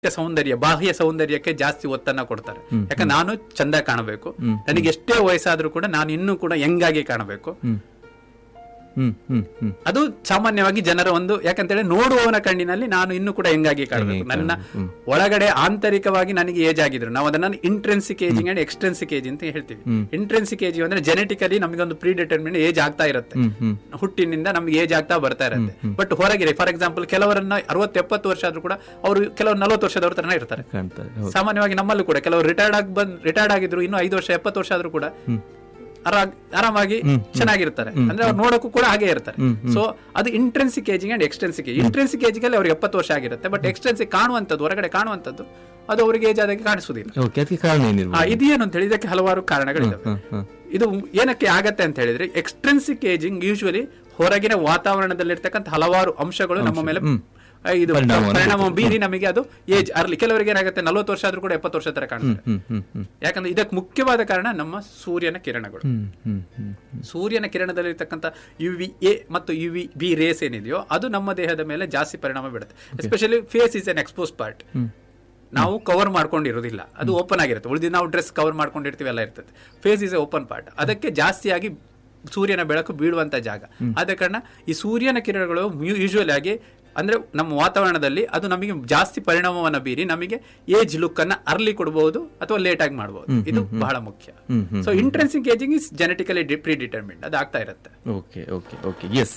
ಸೌಂದರ್ಯ ಬಾಹ್ಯ ಸೌಂದರ್ಯಕ್ಕೆ ಜಾಸ್ತಿ ಒತ್ತನ್ನ ಕೊಡ್ತಾರೆ ಯಾಕಂದ್ರೆ ನಾನು ಚಂದ ಕಾಣಬೇಕು ನನಗೆ ಎಷ್ಟೇ ವಯಸ್ಸಾದ್ರೂ ಕೂಡ ನಾನು ಇನ್ನೂ ಕೂಡ ಯಂಗಾಗಿ ಕಾಣಬೇಕು ಹ್ಮ್ ಹ್ಮ್ ಹ್ಮ್ ಅದು ಸಾಮಾನ್ಯವಾಗಿ ಜನರ ಒಂದು ಯಾಕಂತೇಳಿ ನೋಡುವವನ ಕಣ್ಣಿನಲ್ಲಿ ನಾನು ಇನ್ನೂ ಕೂಡ ಹೆಂಗಾಗಿ ಕಾಣಬೇಕು ನನ್ನ ಒಳಗಡೆ ಆಂತರಿಕವಾಗಿ ನನಗೆ ಏಜ್ ಆಗಿದ್ರು ನಾವು ಅದನ್ನ intrinsic ageing and extrinsic age ಅಂತ ಹೇಳ್ತೀವಿ ಇಂಟ್ರೆನ್ಸಿಕ್ ಏಜ್ ಅಂದ್ರೆ ಜೆನೆಟಿಕಲಿ ನಮಗೆ ಒಂದು ಪ್ರೀ ಡಿಟರ್ಮಿನ್ ಏಜ್ ಆಗ್ತಾ ಇರುತ್ತೆ ಹ್ಮ್ ಹ್ಮ್ ಹುಟ್ಟಿನಿಂದ ನಮ್ಗೆ ಏಜ್ ಆಗ್ತಾ ಬರ್ತಾ ಇರುತ್ತೆ ಬಟ್ ಹೊರಗಿದೆ ಫಾರ್ ಎಕ್ಸಾಂಪಲ್ ಕೆಲವರನ್ನ ಅರವತ್ತು ಎಪ್ಪತ್ತು ವರ್ಷ ಆದ್ರೂ ಕೂಡ ಅವರು ಕೆಲವರು ನಲವತ್ತು ವರ್ಷದವ್ರ ತರನೇ ಇರ್ತಾರೆ ಕಾಣ್ತಾರೆ ಹೌದು. ಸಾಮಾನ್ಯವಾಗಿ ನಮ್ಮಲ್ಲೂ ಕೂಡ ಕೆಲವರು ರಿಟೈರ್ಡ್ ಆಗಿ ಬಂದ್ ರಿಟೈರ್ಡ್ ಆಗಿದ್ರು ಇನ್ನು ಐದು ವರ್ಷ ಎಪ್ಪತ್ತು ವರ್ಷ ಆದ್ರೂ ಕೂಡ ಆರಾ- ಆರಾಮಾಗಿ ಚೆನ್ನಾಗಿರ್ತಾರೆ ಅಂದ್ರೆ ಅವ್ರು ನೋಡಕ್ಕೂ ಕೂಡ ಹಾಗೆ ಇರ್ತಾರೆ ಸೊ ಅದು intrinsic ageing and extrinsic age intrinsic ಏಜಿಗೆ ಅಲ್ಲಿ ಅವ್ರಿಗೆ ಎಪ್ಪತ್ತು ವರ್ಷ ಆಗಿರುತ್ತೆ ಬಟ್ ಎಕ್ಸ್ಟೆನ್ಸಿಕ್ ಕಾಣುವಂಥದ್ದು ಹೊರಗಡೆ ಕಾಣುವಂಥದ್ದು ಅದು ಅವರಿಗೆ ಏಜ್ ಆದಾಗೆ ಕಾಣಿಸುವುದಿಲ್ಲ ಓಕೆ ಅದಕ್ಕೆ ಕಾರಣ ಆ, ಏನಿರ್ಬೋದು ಇದೇನು ಅಂತ ಹೇಳಿ ಇದಕ್ಕೆ ಹಲವಾರು ಕಾರಣಗಳಿದ್ದಾವೆ ಇದು ಏನಕ್ಕೆ ಆಗತ್ತೆ ಅಂತ ಹೇಳಿದ್ರೆ ಎಕ್ಸ್ಟ್ರೆನ್ಸಿಕ್ ಏಜಿಂಗ್ ಯೂಶುವಲಿ ಹೊರಗಿನ ವಾತಾವರಣದಲ್ಲಿರ್ತಕ್ಕಂಥ ಹಲವಾರು ಅಂಶಗಳು ನಮ್ಮ ಮೇಲೆ ಆ, ಇದು ಪರಿಣಾಮವನ್ನು ಪರಿಣಾಮ ಬೀರಿ ನಮಗೆ ಅದು ಏಜ್ ಅರ್ಲಿ ಕೆಲವರಿಗೆ ಏನಾಗುತ್ತೆ ನಲವತ್ತು ವರ್ಷ ಆದ್ರೂ ಕೂಡ ಎಪ್ಪತ್ತು ವರ್ಷ ತರ ಕಾಣ್ತಾರೆ ಹ್ಮ್ ಹ್ಮ್ ಹ್ಮ್ ಯಾಕಂದ್ರೆ ಇದಕ್ಕೆ ಮುಖ್ಯವಾದ ಕಾರಣ ನಮ್ಮ ಸೂರ್ಯನ ಕಿರಣಗಳು ಹ್ಮ್ ಹ್ಮ್ ಹ್ಮ್ ಸೂರ್ಯನ ಕಿರಣದಲ್ಲಿರ್ತಕ್ಕಂಥ ಯು ವಿ ಎ ಮತ್ತು ಯು ವಿ ಬಿ ರೇಸ್ ಏನಿದೆಯೋ ಅದು ನಮ್ಮ ದೇಹದ ಮೇಲೆ ಜಾಸ್ತಿ ಪರಿಣಾಮ ಬೀಳುತ್ತೆ especially face is an exposed part ನಾವು ಕವರ್ ಮಾಡ್ಕೊಂಡಿರೋದಿಲ್ಲ ಅದು ಓಪನ್ ಆಗಿರುತ್ತೆ ಉಳಿದ ನಾವು ಡ್ರೆಸ್ ಕವರ್ ಮಾಡ್ಕೊಂಡಿರ್ತೀವಿ ಎಲ್ಲ ಇರ್ತದೆ face is a open part ಅದಕ್ಕೆ ಜಾಸ್ತಿಯಾಗಿ ಸೂರ್ಯನ ಬೆಳಕು ಬೀಳುವಂತ ಜಾಗ ಆದ ಕಾರಣ ಈ ಸೂರ್ಯನ ಕಿರಣಗಳು ಯೂಶುವಲ್ ಆಗಿ ಅಂದ್ರೆ ನಮ್ಮ ವಾತಾವರಣದಲ್ಲಿ ಅದು ನಮಗೆ ಜಾಸ್ತಿ ಪರಿಣಾಮವನ್ನ ಬೀರಿ ನಮಗೆ ಏಜ್ ಲುಕ್ ಅನ್ನ ಅರ್ಲಿ ಕೊಡಬಹುದು ಅಥವಾ ಲೇಟ್ ಆಗಿ ಮಾಡಬಹುದು ಇದು ಬಹಳ ಮುಖ್ಯ hmm, hmm, so intrinsic ageing is genetically predetermined ಅದು ಆಗ್ತಾ ಇರುತ್ತೆ ಓಕೆ ಓಕೆ ಓಕೆ ಎಸ್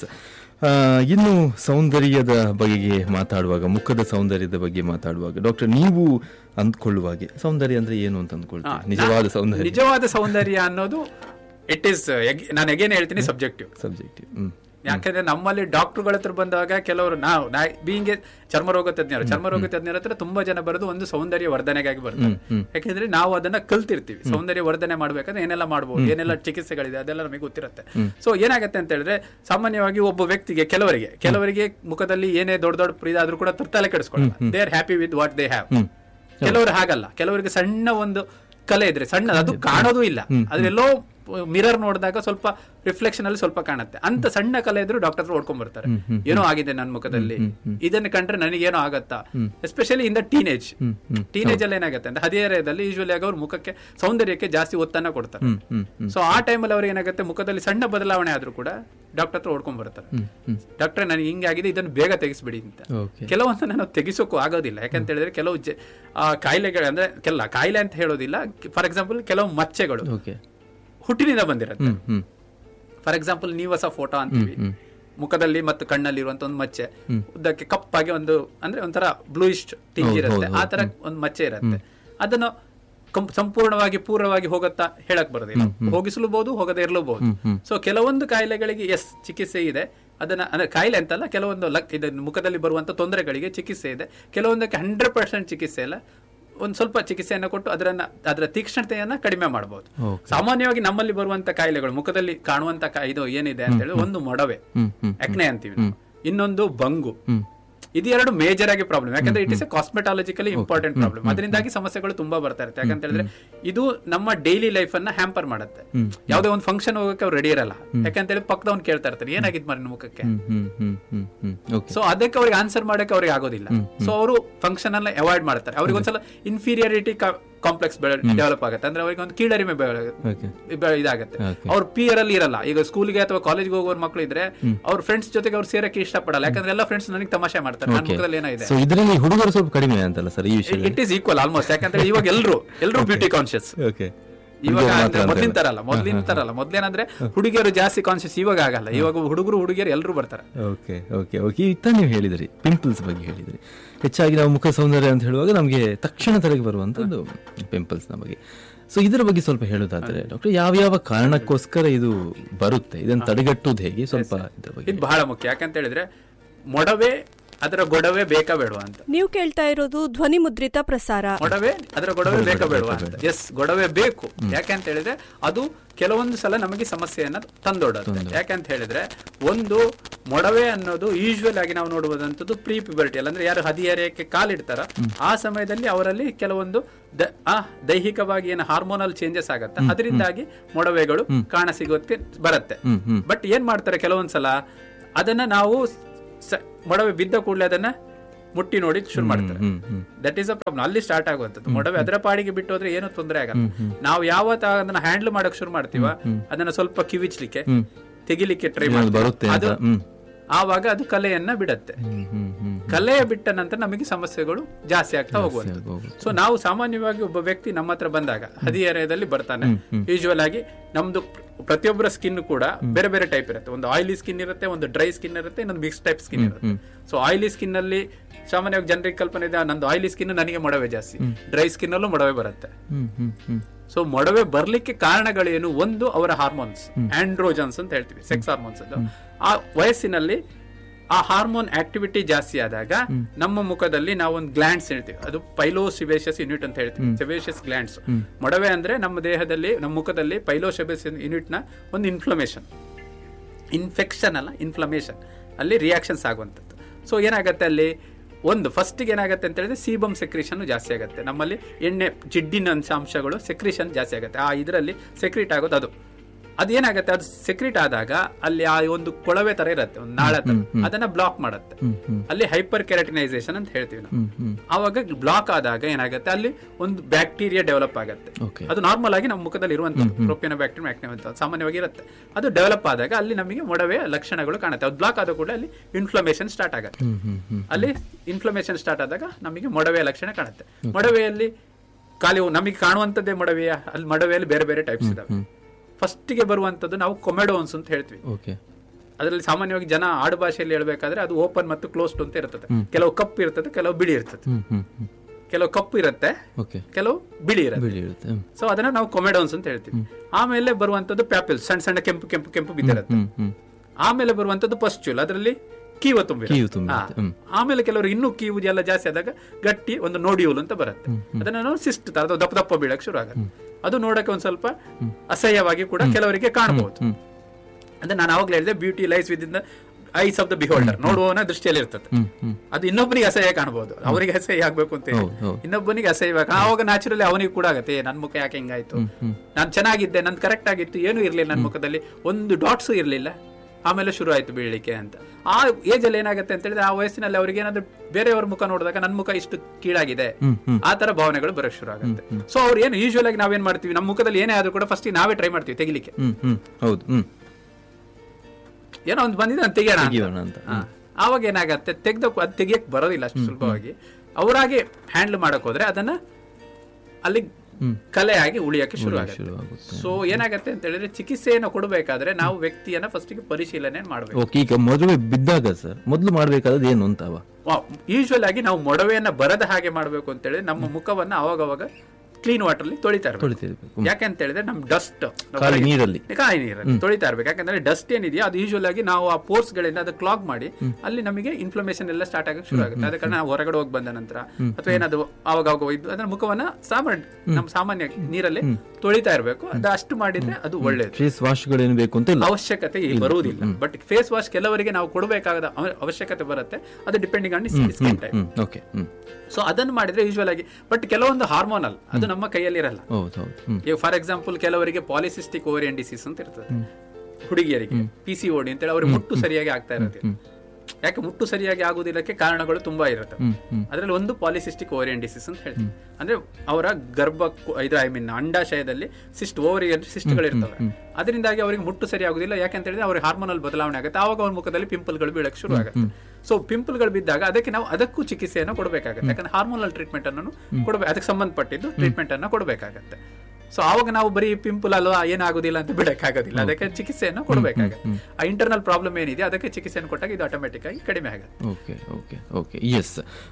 ಇನ್ನು ಸೌಂದರ್ಯದ ಬಗೆಗೆ ಮಾತಾಡುವಾಗ ಮುಖದ ಸೌಂದರ್ಯದ ಬಗ್ಗೆ ಮಾತಾಡುವಾಗ ಡಾಕ್ಟರ್ ನೀವು ಅಂದ್ಕೊಳ್ಳುವಾಗೆ ಸೌಂದರ್ಯ ಅಂದ್ರೆ ಏನು ಅಂತ ಅಂದ್ಕೊಳ್ತೀವಿ ನಿಜವಾದ ಸೌಂದರ್ಯ ನಿಜವಾದ ಸೌಂದರ್ಯ ಅನ್ನೋದು ಇಟ್ ಈಸ್ ನಾನು ಎಗೇನ್ ಹೇಳ್ತೀನಿ ಸಬ್ಜೆಕ್ಟಿವ್ ಸಬ್ಜೆಕ್ಟಿವ್ ಹ್ಮ್ ಯಾಕಂದ್ರೆ ನಮ್ಮಲ್ಲಿ ಡಾಕ್ಟರ್ಗಳ ಹತ್ರ ಬಂದಾಗ ಕೆಲವರು ನಾವು ನಾ ಬೀಂಗ್ ಚರ್ಮರೋಗ ತಜ್ಞರು ಚರ್ಮರೋಗ ತಜ್ಞರ ಹತ್ರ ತುಂಬಾ ಜನ ಬರೋದು ಒಂದು ಸೌಂದರ್ಯ ವರ್ಧನೆಗಾಗಿ ಬರ್ತಾರೆ ಯಾಕಂದ್ರೆ ನಾವು ಅದನ್ನ ಕಲ್ತಿರ್ತೀವಿ ಸೌಂದರ್ಯ ವರ್ಧನೆ ಮಾಡ್ಬೇಕಾದ್ರೆ ಏನೆಲ್ಲ ಮಾಡಬಹುದು ಏನೆಲ್ಲ ಚಿಕಿತ್ಸೆಗಳಿದೆ ಅದೆಲ್ಲ ನಮಗೆ ಗೊತ್ತಿರುತ್ತೆ ಸೊ ಏನಾಗುತ್ತೆ ಅಂತ ಹೇಳಿದ್ರೆ ಸಾಮಾನ್ಯವಾಗಿ ಒಬ್ಬ ವ್ಯಕ್ತಿಗೆ ಕೆಲವರಿಗೆ ಕೆಲವರಿಗೆ ಮುಖದಲ್ಲಿ ಏನೇ ದೊಡ್ಡ ದೊಡ್ಡ ಇದಾದ್ರೂ ಕೂಡ ತಲೆ ಕೆಡಿಸ್ಕೊಳ್ಳಲ್ಲ they are happy with what they have ಕೆಲವರು ಹಾಗಲ್ಲ ಕೆಲವರಿಗೆ ಸಣ್ಣ ಒಂದು ಕಲೆ ಇದ್ರೆ ಸಣ್ಣ ಅದು ಕಾಣೋದು ಇಲ್ಲ ಅದ್ರೆಲ್ಲೋ ಮಿರರ್ ನೋಡಿದಾಗ ಸ್ವಲ್ಪ ರಿಫ್ಲೆಕ್ಷನ್ ಅಲ್ಲಿ ಸ್ವಲ್ಪ ಕಾಣುತ್ತೆ ಅಂತ ಸಣ್ಣ ಕಲೆ ಇದ್ರು ಡಾಕ್ಟರ್ ಹತ್ರ ಓಡ್ಕೊಂಡ್ ಬರ್ತಾರೆ ಏನೋ ಆಗಿದೆ ನನ್ನ ಮುಖದಲ್ಲಿ ಇದನ್ನ ಕಂಡ್ರೆ ನನಗೇನೋ ಆಗತ್ತಾ especially in the teenage teenage ಅಲ್ಲಿ ಏನಾಗುತ್ತೆ ಅಂದ್ರೆ ಹದಿಹರೆಯದಲ್ಲಿ ಯೂಶುವಲಿ ಆಗಿ ಅವ್ರ ಮುಖಕ್ಕೆ ಸೌಂದರ್ಯಕ್ಕೆ ಜಾಸ್ತಿ ಒತ್ತನ್ನ ಕೊಡ್ತಾರೆ ಹ್ಮ್ ಸೊ ಆ ಟೈಮಲ್ಲಿ ಅವ್ರಿಗೆ ಏನಾಗುತ್ತೆ ಮುಖದಲ್ಲಿ ಸಣ್ಣ ಬದಲಾವಣೆ ಆದ್ರೂ ಕೂಡ ಡಾಕ್ಟರ್ ಹತ್ರ ಓಡ್ಕೊಂಡ್ ಬರ್ತಾರೆ ಡಾಕ್ಟರ್ ನನಗೆ ಹಿಂಗೆ ಆಗಿದೆ ಇದನ್ನು ಬೇಗ ತೆಗಿಸ್ಬಿಡಿ ಅಂತ ಓಕೆ ಕೆಲವೊಂದು ನಾವು ತೆಗಿಸೋಕ್ಕೂ ಆಗೋದಿಲ್ಲ ಯಾಕಂತ ಹೇಳಿದ್ರೆ ಕೆಲವು ಜ- ಆ ಕಾಯಿಲೆಗಳು ಅಂದ್ರೆ ಕೆಲ ಕಾಯಿಲೆ ಅಂತ ಹೇಳೋದಿಲ್ಲ ಫಾರ್ ಎಕ್ಸಾಂಪಲ್ ಕೆಲವು ಮಚ್ಚೆಗಳು ಓಕೆ ಹುಟ್ಟಿನಿಂದ ಬಂದಿರುತ್ತೆ ಹ್ಮ್ ಹ್ಮ್ ಫಾರ್ ಎಕ್ಸಾಂಪಲ್ ನೀವಸ ಫೋಟೋ ಅಂತೀವಿ ಮುಖದಲ್ಲಿ ಮತ್ತು ಕಣ್ಣಲ್ಲಿ ಇರುವಂತ ಒಂದು ಮಚ್ಚೆ ಉದ್ದಕ್ಕೆ ಕಪ್ಪಾಗಿ ಒಂದು ಅಂದ್ರೆ ಒಂಥರ ಬ್ಲೂಯಿಸ್ಟ್ ಟಿಂಗ್ ಇರುತ್ತೆ ಆ ತರ ಒಂದು ಮಚ್ಚೆ ಇರುತ್ತೆ ಅದನ್ನು ಕಂ- ಸಂಪೂರ್ಣವಾಗಿ ಪೂರ್ಣವಾಗಿ ಹೋಗುತ್ತಾ ಹೇಳಕ್ ಬರೋದಿಲ್ಲ ಹೋಗಿಸಲೂಬಹುದು ಹೋಗದೇ ಇರಲೂಬಹುದು ಸೊ ಕೆಲವೊಂದು ಕಾಯಿಲೆಗಳಿಗೆ ಎಸ್ ಚಿಕಿತ್ಸೆ ಇದೆ ಅದನ್ನ ಅಂದ್ರೆ ಕಾಯಿಲೆ ಅಂತಲ್ಲ ಕೆಲವೊಂದು ಲಕ್ ಇದು ಮುಖದಲ್ಲಿ ಬರುವಂತ ತೊಂದರೆಗಳಿಗೆ ಚಿಕಿತ್ಸೆ ಇದೆ ಕೆಲವೊಂದಕ್ಕೆ ಹಂಡ್ರೆಡ್ ಪರ್ಸೆಂಟ್ ಚಿಕಿತ್ಸೆ ಇಲ್ಲ ಒಂದು ಸ್ವಲ್ಪ ಚಿಕಿತ್ಸೆಯನ್ನು ಕೊಟ್ಟು ಅದರನ್ನ ಅದರ ತೀಕ್ಷ್ಣತೆಯನ್ನ ಕಡಿಮೆ ಮಾಡಬಹುದು Okay. ಸಾಮಾನ್ಯವಾಗಿ ನಮ್ಮಲ್ಲಿ ಬರುವಂತ ಕಾಯಿಲೆಗಳು ಮುಖದಲ್ಲಿ ಕಾಣುವಂತ ಕಾ- ಇದು ಏನಿದೆ ಅಂತ ಹೇಳಿ ಒಂದು ಮೊಡವೆ ಹ್ಮ್ ಹ್ಮ್ ಎಕ್ನೆ ಅಂತೀವಿ ನಾವು. ಇನ್ನೊಂದು ಬಂಗು ಇದು ಎರಡು ಮೇಜರ್ ಆಗಿ ಪ್ರಾಬ್ಲಮ್ ಯಾಕಂದ್ರೆ it is a cosmetologically important problem ಅದರಿಂದಾಗಿ ಸಮಸ್ಯೆಗಳು ತುಂಬಾ ಬರ್ತಾ ಇರುತ್ತೆ ಯಾಕಂತ ಹೇಳಿದ್ರೆ ಇದು ನಮ್ಮ ಡೈಲಿ ಲೈಫ್ ಅನ್ನ ಹ್ಯಾಂಪರ್ ಮಾಡುತ್ತೆ ಯಾವುದೇ ಒಂದು ಫಂಕ್ಷನ್ ಹೋಗಕ್ಕೆ ಅವ್ರು ರೆಡಿ ಇರಲ್ಲ ಯಾಕಂತ ಹೇಳಿ ಪಕ್ಕದವ್ನು ಕೇಳ್ತಾ ಇರ್ತಾರೆ ಏನಾಗಿದ್ ಮಾರಿ ಮುಖಕ್ಕೆ ಹ್ಮ್ ಹ್ಮ್ ಹ್ಮ್ ಹ್ಮ್ ಹ್ಮ್ ಓಕೆ ಸೊ ಅದಕ್ಕೆ ಅವ್ರಿಗೆ ಆನ್ಸರ್ ಮಾಡಕ್ಕೆ ಅವ್ರಿಗೆ ಆಗೋದಿಲ್ಲ ಸೊ ಅವರು ಫಂಕ್ಷನ್ ಅನ್ನ ಅವಾಯ್ಡ್ ಮಾಡ್ತಾರೆ ಅವ್ರಿಗೆ ಒಂದ್ಸಲ ಇನ್ಫೀರಿಯರಿಟಿ ಕಾಂಪ್ಲೆಕ್ಸ್ ಡೆವಲಪ್ ಆಗುತ್ತೆ ಅಂದ್ರೆ ಅವ್ರಿಗೆ ಒಂದು ಕೀಳರಿಮೆ ಬೆಳೆ- ಓಕೆ ಬೆ- ಇದಾಗುತ್ತೆ Okay. ಅವ್ರ ಪಿಯರ್ ಅಲ್ಲಿ ಇರಲ್ಲ ಈಗ ಸ್ಕೂಲ್ಗೆ ಅಥವಾ ಕಾಲೇಜ್ಗೆ ಹೋಗೋರ್ ಮಕ್ಕಳು ಇದ್ರೆ ಅವ್ರ ಫ್ರೆಂಡ್ಸ್ ಜೊತೆಗೆ ಅವ್ರು ಸೇರಕ್ಕೆ ಇಷ್ಟಪಡಲ್ಲ ಯಾಕಂದ್ರೆ ಎಲ್ಲ ಫ್ರೆಂಡ್ಸ್ ನನಗೆ ತಮಾಷೆ ಮಾಡ್ತಾರೆ ನನ್ನ ಮುಖದಲ್ಲಿ ಏನಿದೆ ಸೊ ಇದರಲ್ಲಿ ಹುಡುಗರು ಸ್ವಲ್ಪ ಕಡಿಮೆ ಅಂತಲ್ಲ ಸರ್ ಈ ವಿಷಯ ಇಟ್ ಈಸ್ ಈಕ್ವಲ್ ಆಲ್ಮೋಸ್ಟ್ ಯಾಕಂದ್ರೆ ಇವಾಗ ಎಲ್ರು ಎಲ್ರು ಬ್ಯೂಟಿ ಕಾನ್ಶಿಯಸ್ ಓಕೆ ಇವಾಗ ಅಂದ್ರೆ ಮೊದ್ಲಿನ ತರ ಅಲ್ಲ ಮೊದ್ಲಿನ ತರ ಅಲ್ಲ ಮೊದ್ಲೇನಂದ್ರೆ ಹುಡುಗಿಯರು ಜಾಸ್ತಿ ಕಾನ್ಶಿಯಸ್ ಇವಾಗ ಆಗಲ್ಲ ಇವಾಗ ಹುಡುಗರು ಹುಡುಗಿಯರು ಎಲ್ಲರೂ ಬರ್ತಾರೆ ಓಕೆ ಓಕೆ ಓಕೆ ಇತ್ತ ನೀವು ಹೇಳಿದ್ರಿ ಪಿಂಪಲ್ಸ್ ಬಗ್ಗೆ ಹೇಳಿದ್ರಿ ಹೆಚ್ಚಾಗಿ ನಾವು ಮುಖ ಸೌಂದರ್ಯ ಅಂತ ಹೇಳುವಾಗ ನಮಗೆ ತಕ್ಷಣ ತಲೆಗೆ ಬರುವಂಥದ್ದು ಪಿಂಪಲ್ಸ್ನ ಬಗ್ಗೆ ಸೊ ಇದರ ಬಗ್ಗೆ ಸ್ವಲ್ಪ ಹೇಳೋದಾದ್ರೆ ಡಾಕ್ಟರ್ ಯಾವ ಯಾವ ಕಾರಣಕ್ಕೋಸ್ಕರ ಇದು ಬರುತ್ತೆ ಇದನ್ನು ತಡೆಗಟ್ಟುವುದು ಹೇಗೆ ಸ್ವಲ್ಪ ಇದ್ರ ಬಗ್ಗೆ ಇದು ಬಹಳ ಮುಖ್ಯ ಯಾಕಂತ ಹೇಳಿದ್ರೆ ಮೊಡವೆ ಅದರ ಗೊಡವೆ ಬೇಕಾ ಬೇಡವಾ ಅಂತ ನೀವು ಕೇಳ್ತಾ ಇರೋದು ಧ್ವನಿ ಮುದ್ರಿತ ಪ್ರಸಾರ ಗೊಡವೆ ಅದರ ಗೊಡವೆ ಬೇಕಾ ಬೇಡವಾ ಅಂತ ಎಸ್ ಗೊಡವೆ ಬೇಕು ಯಾಕಂತ ಹೇಳಿದ್ರೆ ಅದು ಕೆಲವೊಂದು ಸಲ ನಮಗೆ ಸಮಸ್ಯೆಯನ್ನ ತಂದೊಡುತ್ತೆ ಯಾಕಂತ ಹೇಳಿದ್ರೆ ಒಂದು ಮೊಡವೆ ಅನ್ನೋದು ಯೂಶುವಲ್ ಆಗಿ ನಾವು ನೋಡುವುದಂತದ್ದು ಪ್ರೀ ಪ್ಯೂಬರ್ಟಿ ಅಂದ್ರೆ ಯಾರು ಹದಿಹರೆಯಕ್ಕೆ ಕಾಲಿಡ್ತಾರ ಆ ಸಮಯದಲ್ಲಿ ಅವರಲ್ಲಿ ಕೆಲವೊಂದು ದ- ಆ ದೈಹಿಕವಾಗಿ ಏನು ಹಾರ್ಮೋನಲ್ ಚೇಂಜಸ್ ಆಗತ್ತೆ ಅದರಿಂದಾಗಿ ಮೊಡವೆಗಳು ಕಾಣ ಸಿಗೋದಕ್ಕೆ ಬರುತ್ತೆ ಹ್ಮ್ ಹ್ಮ್ ಬಟ್ ಏನ್ ಮಾಡ್ತಾರೆ ಕೆಲವೊಂದ್ಸಲ ಅದನ್ನ ನಾವು ಸ- ಮೊಡವೆ ಬಿದ್ದ ಕೂಡಲೇ ಅದನ್ನ ಮುಟ್ಟಿ ನೋಡಿ ಶುರು ಮಾಡ್ತಾರೆ hmm hmm that is a problem ಅಲ್ಲಿ ಸ್ಟಾರ್ಟ್ ಆಗುವಂಥದ್ದು ಮೊಡವೆ ಅದರ ಪಾಡಿಗೆ ಬಿಟ್ಟು ಹೋದ್ರೆ ಏನು ತೊಂದರೆ ಆಗಲ್ಲ ನಾವು ಯಾವತ್ತ ಅದನ್ನ ಹ್ಯಾಂಡಲ್ ಮಾಡಕ್ ಶುರು ಮಾಡ್ತೀವ ಅದನ್ನ ಸ್ವಲ್ಪ ಕಿವಿಚ್ಲಿಕ್ಕೆ ತೆಗಿಲಿಕ್ಕೆ ಟ್ರೈ ಏನಾದ್ರು ಬರುತ್ತೆ ಮಾಡ್ತೀವಿ ಅಂತ ಅದು ಹ್ಮ್ ಆವಾಗ ಅದು ಕಲೆಯನ್ನ ಬಿಡತ್ತೆ ಹ್ಮ್ ಹ್ಮ್ ಹ್ಮ್ ಕಲೆ ಬಿಟ್ಟ ನಂತರ ನಮಗೆ ಸಮಸ್ಯೆಗಳು ಜಾಸ್ತಿ ಆಗ್ತಾ ಹೋಗುವಂಥದ್ದು ಹೋಗುತ್ತೆ. ಸೊ ನಾವು ಸಾಮಾನ್ಯವಾಗಿ ಒಬ್ಬ ವ್ಯಕ್ತಿ ನಮ್ಮ ಹತ್ರ ಬಂದಾಗ ಹದಿಹರೆಯದಲ್ಲಿ ಬರ್ತಾನೆ ಯೂಶುವಲ್ ಆಗಿ ನಮ್ದು ಪ್ರತಿಯೊಬ್ಬರ ಸ್ಕಿನ್ ಕೂಡ ಬೇರೆ ಬೇರೆ ಟೈಪ್ ಇರುತ್ತೆ ಒಂದು ಆಯಿಲಿ ಸ್ಕಿನ್ ಇರುತ್ತೆ ಒಂದು ಡ್ರೈ ಸ್ಕಿನ್ ಇರುತ್ತೆ ಇನ್ನೊಂದು ಮಿಕ್ಸ್ ಟೈಪ್ ಸ್ಕಿನ್ ಇರುತ್ತೆ ಸೊ ಆಯಿಲಿ ಸ್ಕಿನ್ ಅಲ್ಲಿ ಸಾಮಾನ್ಯವಾಗಿ ಜನರಿಗೆ ಕಲ್ಪನೆ ಇದೆ ನಂದು ಆಯಿಲಿ ಸ್ಕಿನ್ ನನಗೆ ಮೊಡವೆ ಜಾಸ್ತಿ ಡ್ರೈ ಸ್ಕಿನ್ ಅಲ್ಲೂ ಮೊಡವೆ ಬರುತ್ತೆ ಹ್ಮ್ ಹ್ಮ್ ಹ್ಮ್ ಸೊ ಮೊಡವೆ ಬರ್ಲಿಕ್ಕೆ ಕಾರಣಗಳೇನು ಒಂದು ಅವರ ಹಾರ್ಮೋನ್ಸ್ ಆಂಡ್ರೋಜನ್ಸ್ ಅಂತ ಹೇಳ್ತೀವಿ ಸೆಕ್ಸ್ ಹಾರ್ಮೋನ್ಸ್ ಅದು ಆ ವಯಸ್ಸಿನಲ್ಲಿ ಆ ಹಾರ್ಮೋನ್ ಆಕ್ಟಿವಿಟಿ ಜಾಸ್ತಿ ಆದಾಗ ನಮ್ಮ ಮುಖದಲ್ಲಿ ನಾವು ಒಂದು ಗ್ಲ್ಯಾಂಡ್ಸ್ ಹೇಳ್ತೀವಿ ಅದು ಪೈಲೋಸಿಬೇಷಸ್ ಯೂನಿಟ್ ಅಂತ ಹೇಳ್ತೀವಿ ಸೆಬೇಷಸ್ ಗ್ಲ್ಯಾಂಡ್ಸ್ ಮೊಡವೆ ಅಂದ್ರೆ ನಮ್ಮ ದೇಹದಲ್ಲಿ ನಮ್ಮ ಮುಖದಲ್ಲಿ ಪೈಲೋಸೆಬೇಸ್ ಯೂನಿಟ್ ನ ಒಂದು ಇನ್ಫ್ಲಮೇಷನ್ ಇನ್ಫೆಕ್ಷನ್ ಅಲ್ಲ ಇನ್ಫ್ಲಮೇಷನ್ ಅಲ್ಲಿ ರಿಯಾಕ್ಷನ್ಸ್ ಆಗುವಂಥದ್ದು ಸೊ ಏನಾಗುತ್ತೆ ಅಲ್ಲಿ ಒಂದು ಫಸ್ಟಿಗೆ ಏನಾಗುತ್ತೆ ಅಂತ ಹೇಳಿದ್ರೆ ಸೀಬಮ್ ಸೆಕ್ರಿಷನ್ ಜಾಸ್ತಿ ಆಗುತ್ತೆ ನಮ್ಮಲ್ಲಿ ಎಣ್ಣೆ ಜಿಡ್ಡಿನ ಅಂಶಗಳು ಸೆಕ್ರಿಷನ್ ಜಾಸ್ತಿ ಆಗುತ್ತೆ ಆ ಇದರಲ್ಲಿ ಸೆಕ್ರಿಟ್ ಆಗೋದು ಅದು ಅದೇನಾಗುತ್ತೆ ಅದು ಸೆಕ್ರಿಟ್ ಆದಾಗ ಅಲ್ಲಿ ಆ ಒಂದು ಕೊಳವೆ ತರ ಇರುತ್ತೆ ಒಂದು ನಾಳ ತರ ಅದನ್ನ ಬ್ಲಾಕ್ ಮಾಡುತ್ತೆ ಅಲ್ಲಿ ಹೈಪರ್ ಕೆರಟಿನೈಸೇಷನ್ ಅಂತ ಹೇಳ್ತೀವಿ ನಾವು ಹ್ಮ್ ಹ್ಮ್ ಆವಾಗ ಬ್ಲಾಕ್ ಆದಾಗ ಏನಾಗುತ್ತೆ ಅಲ್ಲಿ ಒಂದು ಬ್ಯಾಕ್ಟೀರಿಯಾ ಡೆವಲಪ್ ಆಗುತ್ತೆ ಓಕೆ ಅದು ನಾರ್ಮಲ್ ಆಗಿ ನಮ್ಮ ಮುಖದಲ್ಲಿ ಇರುವಂತದ್ದು ಪ್ರೋಪಿಯನ ಬ್ಯಾಕ್ಟೀರಿಯಾ ಮ್ಯಾಕ್ಟಿಮ್ ಅಂತ ಸಾಮಾನ್ಯವಾಗಿ ಇರುತ್ತೆ ಅದು ಡೆವಲಪ್ ಆದಾಗ ಅಲ್ಲಿ ನಮಗೆ ಮೊಡವೆ ಲಕ್ಷಣಗಳು ಕಾಣುತ್ತೆ ಅದು ಬ್ಲಾಕ್ ಆದ ಕೂಡ ಅಲ್ಲಿ ಇನ್ಫ್ಲಮೇಷನ್ ಸ್ಟಾರ್ಟ್ ಆಗುತ್ತೆ ಹ್ಮ್ ಹ್ಮ್ ಹ್ಮ್ ಅಲ್ಲಿ ಇನ್ಫ್ಲಮೇಷನ್ ಸ್ಟಾರ್ಟ್ ಆದಾಗ ನಮಗೆ ಮೊಡವೆಯ ಲಕ್ಷಣ ಕಾಣುತ್ತೆ ಮೊಡವೆಯಲ್ಲಿ ಖಾಲಿ ನಮಗೆ ಕಾಣುವಂತದ್ದೇ ಮೊಡವೆಯ ಅಲ್ಲಿ ಮೊಡವೆಯಲ್ಲಿ ಬೇರೆ ಬೇರೆ ಟೈಪ್ಸ್ ಇದಾವೆ ಫಸ್ಟಿಗೆ ಬರುವಂತದ್ದು ನಾವು ಕೊಮೆಡೋನ್ಸ್ ಅಂತ ಹೇಳ್ತೀವಿ ಓಕೆ ಅದರಲ್ಲಿ ಸಾಮಾನ್ಯವಾಗಿ ಜನ ಆಡು ಭಾಷೆಯಲ್ಲಿ ಹೇಳ್ಬೇಕಾದ್ರೆ ಅದು ಓಪನ್ ಮತ್ತು ಕ್ಲೋಸ್ಡ್ ಅಂತ ಇರ್ತದೆ ಕೆಲವು ಕಪ್ಪು ಇರ್ತದೆ ಕೆಲವು ಬಿಳಿ ಇರ್ತದೆ ಹ್ಮ್ ಹ್ಮ್ ಹ್ಮ್ ಕೆಲವು ಕಪ್ಪು ಇರುತ್ತೆ ಓಕೆ ಕೆಲವು ಬಿಳಿ ಇರುತ್ತೆ ಬಿಳಿ ಇರುತ್ತೆ ಹ್ಮ್ ಸೊ ಅದನ್ನ ನಾವು ಕೊಮೆಡೋನ್ಸ್ ಅಂತ ಹೇಳ್ತೀವಿ ಆಮೇಲೆ ಬರುವಂತದ್ದು ಪ್ಯಾಪಿಲ್ ಸಣ್ಣ ಸಣ್ಣ ಕೆಂಪು ಕೆಂಪು ಕೆಂಪು ಬಿದ್ದಿರುತ್ತೆ ಹ್ಮ್ ಹ್ಮ್ ಆಮೇಲೆ ಬರುವಂತದ್ದು ಪಸ್ಟ್ಯೂಲ್ ಅದರಲ್ಲಿ ಕೀವು ತುಂಬಿ ಕೀವು ತುಂಬಿರುತ್ತೆ. ಹ್ಮ್. ಆಮೇಲೆ ಕೆಲವರು ಇನ್ನೂ ಕೀವು ಎಲ್ಲ ಜಾಸ್ತಿ ಆದಾಗ ಗಟ್ಟಿ ಒಂದು ನೋಡಿಯೂಲ್ ಅಂತ ಬರುತ್ತೆ ಅದನ್ನ ನಾವು ಸಿಸ್ಟ್ ತರ ಅದು ದಪ್ಪ ದಪ್ಪ ಬೀಳಕ್ ಶುರು ಆಗುತ್ತೆ ಅದು ನೋಡಕ್ಕೆ ಒಂದ್ ಸ್ವಲ್ಪ ಅಸಹ್ಯವಾಗಿ ಕೂಡ ಕೆಲವರಿಗೆ ಕಾಣಬಹುದು ಅಂದ್ರೆ ನಾನು ಅವಾಗ್ಲೇ ಹೇಳಿದೆ beauty lies within the eyes of the beholder ನೋಡುವವನ ದೃಷ್ಟಿಯಲ್ಲಿ ಇರ್ತದೆ ಹ್ಮ್ ಹ್ಮ್ ಅದು ಇನ್ನೊಬ್ಬನಿಗೆ ಅಸಹ್ಯ ಕಾಣಬಹುದು ಅವರಿಗೆ ಅಸಹ್ಯ ಆಗ್ಬೇಕು ಅಂತ ಹೇಳಿ. ಹೌದು, ಹೌದು. ಇನ್ನೊಬ್ಬನಿಗೆ ಅಸಹ್ಯ ಆಗ್ಬೇಕು. ಆವಾಗ ನ್ಯಾಚುರಲಿ ಅವನಿಗೆ ಕೂಡ ಆಗತ್ತೆ ನನ್ ಮುಖ ಯಾಕೆ ಹಿಂಗಾಯ್ತು ನಾನು ಚೆನ್ನಾಗಿದ್ದೆ ನನ್ ಕರೆಕ್ಟ್ ಆಗಿತ್ತು ಏನು ಇರ್ಲಿಲ್ಲ ನನ್ನ ಮುಖದಲ್ಲಿ ಒಂದು ಡಾಟ್ಸ್ ಇರ್ಲಿಲ್ಲ ಆಮೇಲೆ ಶುರು ಆಯ್ತು ಬೀಳಲಿಕ್ಕೆ ಅಂತ ಆ ಏಜ್ ಅಲ್ಲಿ ಏನಾಗುತ್ತೆ ಅಂತ ಹೇಳಿದ್ರೆ ಆ ವಯಸ್ಸಿನಲ್ಲಿ ಅವ್ರಿಗೆ ಏನಾದ್ರು ಬೇರೆಯವ್ರ ಮುಖ ನೋಡಿದಾಗ ನನ್ನ ಮುಖ ಇಷ್ಟು ಕೀಳಾಗಿದೆ ಹ್ಮ್ ಹ್ಮ್ ಆ ತರ ಭಾವನೆಗಳು ಬರೋಕ್ ಶುರು ಆಗುತ್ತೆ ಸೊ ಅವ್ರು ಏನು ಯೂಶುವಲ್ ಆಗಿ ನಾವೇನ್ ಮಾಡ್ತೀವಿ ನಮ್ಮ ಮುಖದಲ್ಲಿ ಏನೇ ಆದ್ರೂ ಕೂಡ ಫಸ್ಟ್ ನಾವೇ ಟ್ರೈ ಮಾಡ್ತೀವಿ ತೆಗಿಲಿಕ್ಕೆ ಹ್ಮ್ ಹ್ಮ್ ಹೌದು ಹ್ಮ್ ಏನೋ ಒಂದು ಬಂದಿದೆ ಅಂತ ತೆಗಿಯೋಣ ಅಂತ. ತೆಗಿಯೋಣ ಅಂತ ಹಾ. ಆವಾಗ ಏನಾಗತ್ತೆ ತೆಗ್ದ ಅದು ತೆಗಿಯಕ್ ಬರೋದಿಲ್ಲ ಅಷ್ಟು ಸುಲಭವಾಗಿ ಅವರಾಗೆ ಹ್ಯಾಂಡಲ್ ಮಾಡಕ್ ಹೋದ್ರೆ ಅದನ್ನ ಅಲ್ಲಿ ಕಲೆ ಆಗಿ ಉಳಿಯಕ್ಕೆ ಶುರು ಆಗುತ್ತೆ ಶುರು ಆಗುತ್ತೆ ಸೊ ಏನಾಗತ್ತೆ ಅಂತ ಹೇಳಿದ್ರೆ ಚಿಕಿತ್ಸೆಯನ್ನು ಕೊಡಬೇಕಾದ್ರೆ ನಾವು ವ್ಯಕ್ತಿಯನ್ನ ಫಸ್ಟಿಗೆ ಪರಿಶೀಲನೆ ಮಾಡಬೇಕು ಓಕೆ ಈಗ ಮದುವೆ ಬಿದ್ದಾಗ ಸರ್ ಮೊದಲು ಮಾಡ್ಬೇಕಾದದ್ದು ಏನು ಅಂತವ ಯೂಶುವಲ್ ಆಗಿ ನಾವು ಮೊಡವೆಯನ್ನ ಬರದ ಹಾಗೆ ಮಾಡಬೇಕು ಅಂತ ಹೇಳಿದ್ರೆ ನಮ್ಮ ಮುಖವನ್ನ ಅವಾಗ ಅವಾಗ ಕ್ಲೀನ್ ವಾಟರ್ ಅಲ್ಲಿ ತೊಳಿತಾ ಇರ್ಬೇಕು ತೊಳಿತಿರ್ಬೇಕು ಯಾಕೆ ಅಂತ ಹೇಳಿದ್ರೆ ನಮ್ ಡಸ್ಟ್ ಖಾಲಿ ನೀರಲ್ಲಿ ಕಾಯಿ ನೀರಲ್ಲಿ ತೊಳಿತಾ ಇರ್ಬೇಕು ಯಾಕಂದ್ರೆ ಡಸ್ಟ್ ಏನಿದೆಯೋ ಅದು ಯೂಶುವಲ್ ಆಗಿ ನಾವು ಆ ಪೋರ್ಸ್ ಗಳಿಂದ ಅದು ಕ್ಲಾಗ್ ಮಾಡಿ ಅಲ್ಲಿ ನಮಗೆ ಇನ್ಫ್ಲಮೇಷನ್ ಎಲ್ಲ ಸ್ಟಾರ್ಟ್ ಆಗಕ್ಕೆ ಶುರು ಆಗುತ್ತೆ ಅದ ಕಾರಣ ನಾವು ಹೊರಗಡೆ ಹೋಗಿ ಬಂದ ನಂತರ ಅಥವಾ ಏನಾದ್ರು ಆವಾಗ ಆವಾಗ ಇದ್ದು ಅದನ್ನ ಮುಖವನ್ನ ಸಾಮಾನ್ಯ ನಮ್ಮ ಸಾಮಾನ್ಯ ನೀರಲ್ಲಿ ತೊಳಿತಾ ಇರಬೇಕು ಅದು ಅಷ್ಟು ಮಾಡಿದ್ರೆ ಅದು ಒಳ್ಳೇದು ಫೇಸ್ ವಾಶ್ಗಳೇನು ಬೇಕು ಅಂತ ಇಲ್ಲ ಅವಶ್ಯಕತೆ ಇಲ್ಲಿ ಬರುವುದಿಲ್ಲ ಬಟ್ ಫೇಸ್ ವಾಶ್ ಕೆಲವರಿಗೆ ನಾವು ಕೊಡಬೇಕಾದ ಅವ- ಅವಶ್ಯಕತೆ ಬರುತ್ತೆ ಅದು depending on skin type hmm okay hmm so ಅದನ್ನು ಮಾಡಿದ್ರೆ ಯೂಶುವಲ್ ಆಗಿ ಬಟ್ ಕೆಲವೊಂದು ಹಾರ್ಮೋನಲ್ ಅದು ನಮ್ಮ ಕೈಯಲ್ಲಿ ಇರಲ್ಲ ಹೌದು ಹೌದು ಹ್ಮ್ ಈಗ ಫಾರ್ ಎಕ್ಸಾಂಪಲ್ ಕೆಲವರಿಗೆ ಪಾಲಿಸಿಸ್ಟಿಕ್ ಓರಿಯನ್ ಡಿಸೀಸ್ ಅಂತ ಇರ್ತದೆ ಹುಡುಗಿಯರಿಗೆ ಪಿ ಸಿ ಓಡಿ ಅಂತೇಳಿ ಅವ್ರಿಗೆ ಮುಟ್ಟು ಸರಿಯಾಗಿ ಆಗ್ತಾ ಇರೋದಿಲ್ಲ ಯಾಕೆ ಮುಟ್ಟು ಸರಿಯಾಗಿ ಆಗುವುದಿಲ್ಲಕ್ಕೆ ಕಾರಣಗಳು ತುಂಬಾ ಇರುತ್ತೆ ಹ್ಮ್ ಹ್ಮ್ ಅದರಲ್ಲಿ ಒಂದು ಪಾಲಿಸಿಸ್ಟಿಕ್ ಓರಿಯನ್ ಡಿಸೀಸ್ ಅಂತ ಹೇಳ್ತೀವಿ ಅಂದ್ರೆ ಅವರ ಗರ್ಭ ಇದು ಐ ಮೀನ್ ಅಂಡಾಶಯದಲ್ಲಿ ಸಿಸ್ಟ್ ಓವರಿಯನ್ ಸಿಸ್ಟ್ಗಳು ಇರ್ತವೆ ಅದರಿಂದಾಗಿ ಅವರಿಗೆ ಮುಟ್ಟು ಸರಿ ಆಗುದಿಲ್ಲ ಯಾಕಂತ ಹೇಳಿದ್ರೆ ಅವ್ರಿಗೆ ಹಾರ್ಮೋನಲ್ ಬದಲಾವಣೆ ಆಗುತ್ತೆ ಆವಾಗ ಅವ್ರ ಮುಖದಲ್ಲಿ ಪಿಂಪಲ್ಗಳು ಬೀಳಕ್ಕೆ ಶುರು ಆಗುತ್ತೆ ಸೊ ಪಿಂಪಲ್ಗಳು ಬಿದ್ದಾಗ ಅದಕ್ಕೆ ನಾವು ಅದಕ್ಕೂ ಚಿಕಿತ್ಸೆಯನ್ನು ಕೊಡಬೇಕಾಗುತ್ತೆ ಯಾಕಂದ್ರೆ ಹಾರ್ಮೋನಲ್ ಟ್ರೀಟ್ಮೆಂಟ್ ಅನ್ನು ಕೊಡಬೇಕು ಅದಕ್ಕೆ ಸಂಬಂಧಪಟ್ಟಿದ್ದು ಟ್ರೀಟ್ಮೆಂಟ್ ಅನ್ನು ಕೊಡಬೇಕಾಗತ್ತೆ ಸೊ ಆವಾಗ ನಾವು ಬರೀ ಪಿಂಪಲ್ ಅಲ್ವಾ ಏನಾಗುದಿಲ್ಲ ಅಂತ ಬಿಡಕ್ಕಾಗೋದಿಲ್ಲ ಅದಕ್ಕೆ ಚಿಕಿತ್ಸೆಯನ್ನು ಕೊಡಬೇಕಾಗತ್ತೆ ಆ ಇಂಟರ್ನಲ್ ಪ್ರಾಬ್ಲಮ್ ಏನಿದೆ ಅದಕ್ಕೆ ಚಿಕಿತ್ಸೆಯನ್ನು ಕೊಟ್ಟಾಗ ಇದು ಆಟೋಮೆಟಿಕ್ ಆಗಿ ಕಡಿಮೆ ಆಗುತ್ತೆ ಓಕೆ ಓಕೆ ಓಕೆ ಎಸ್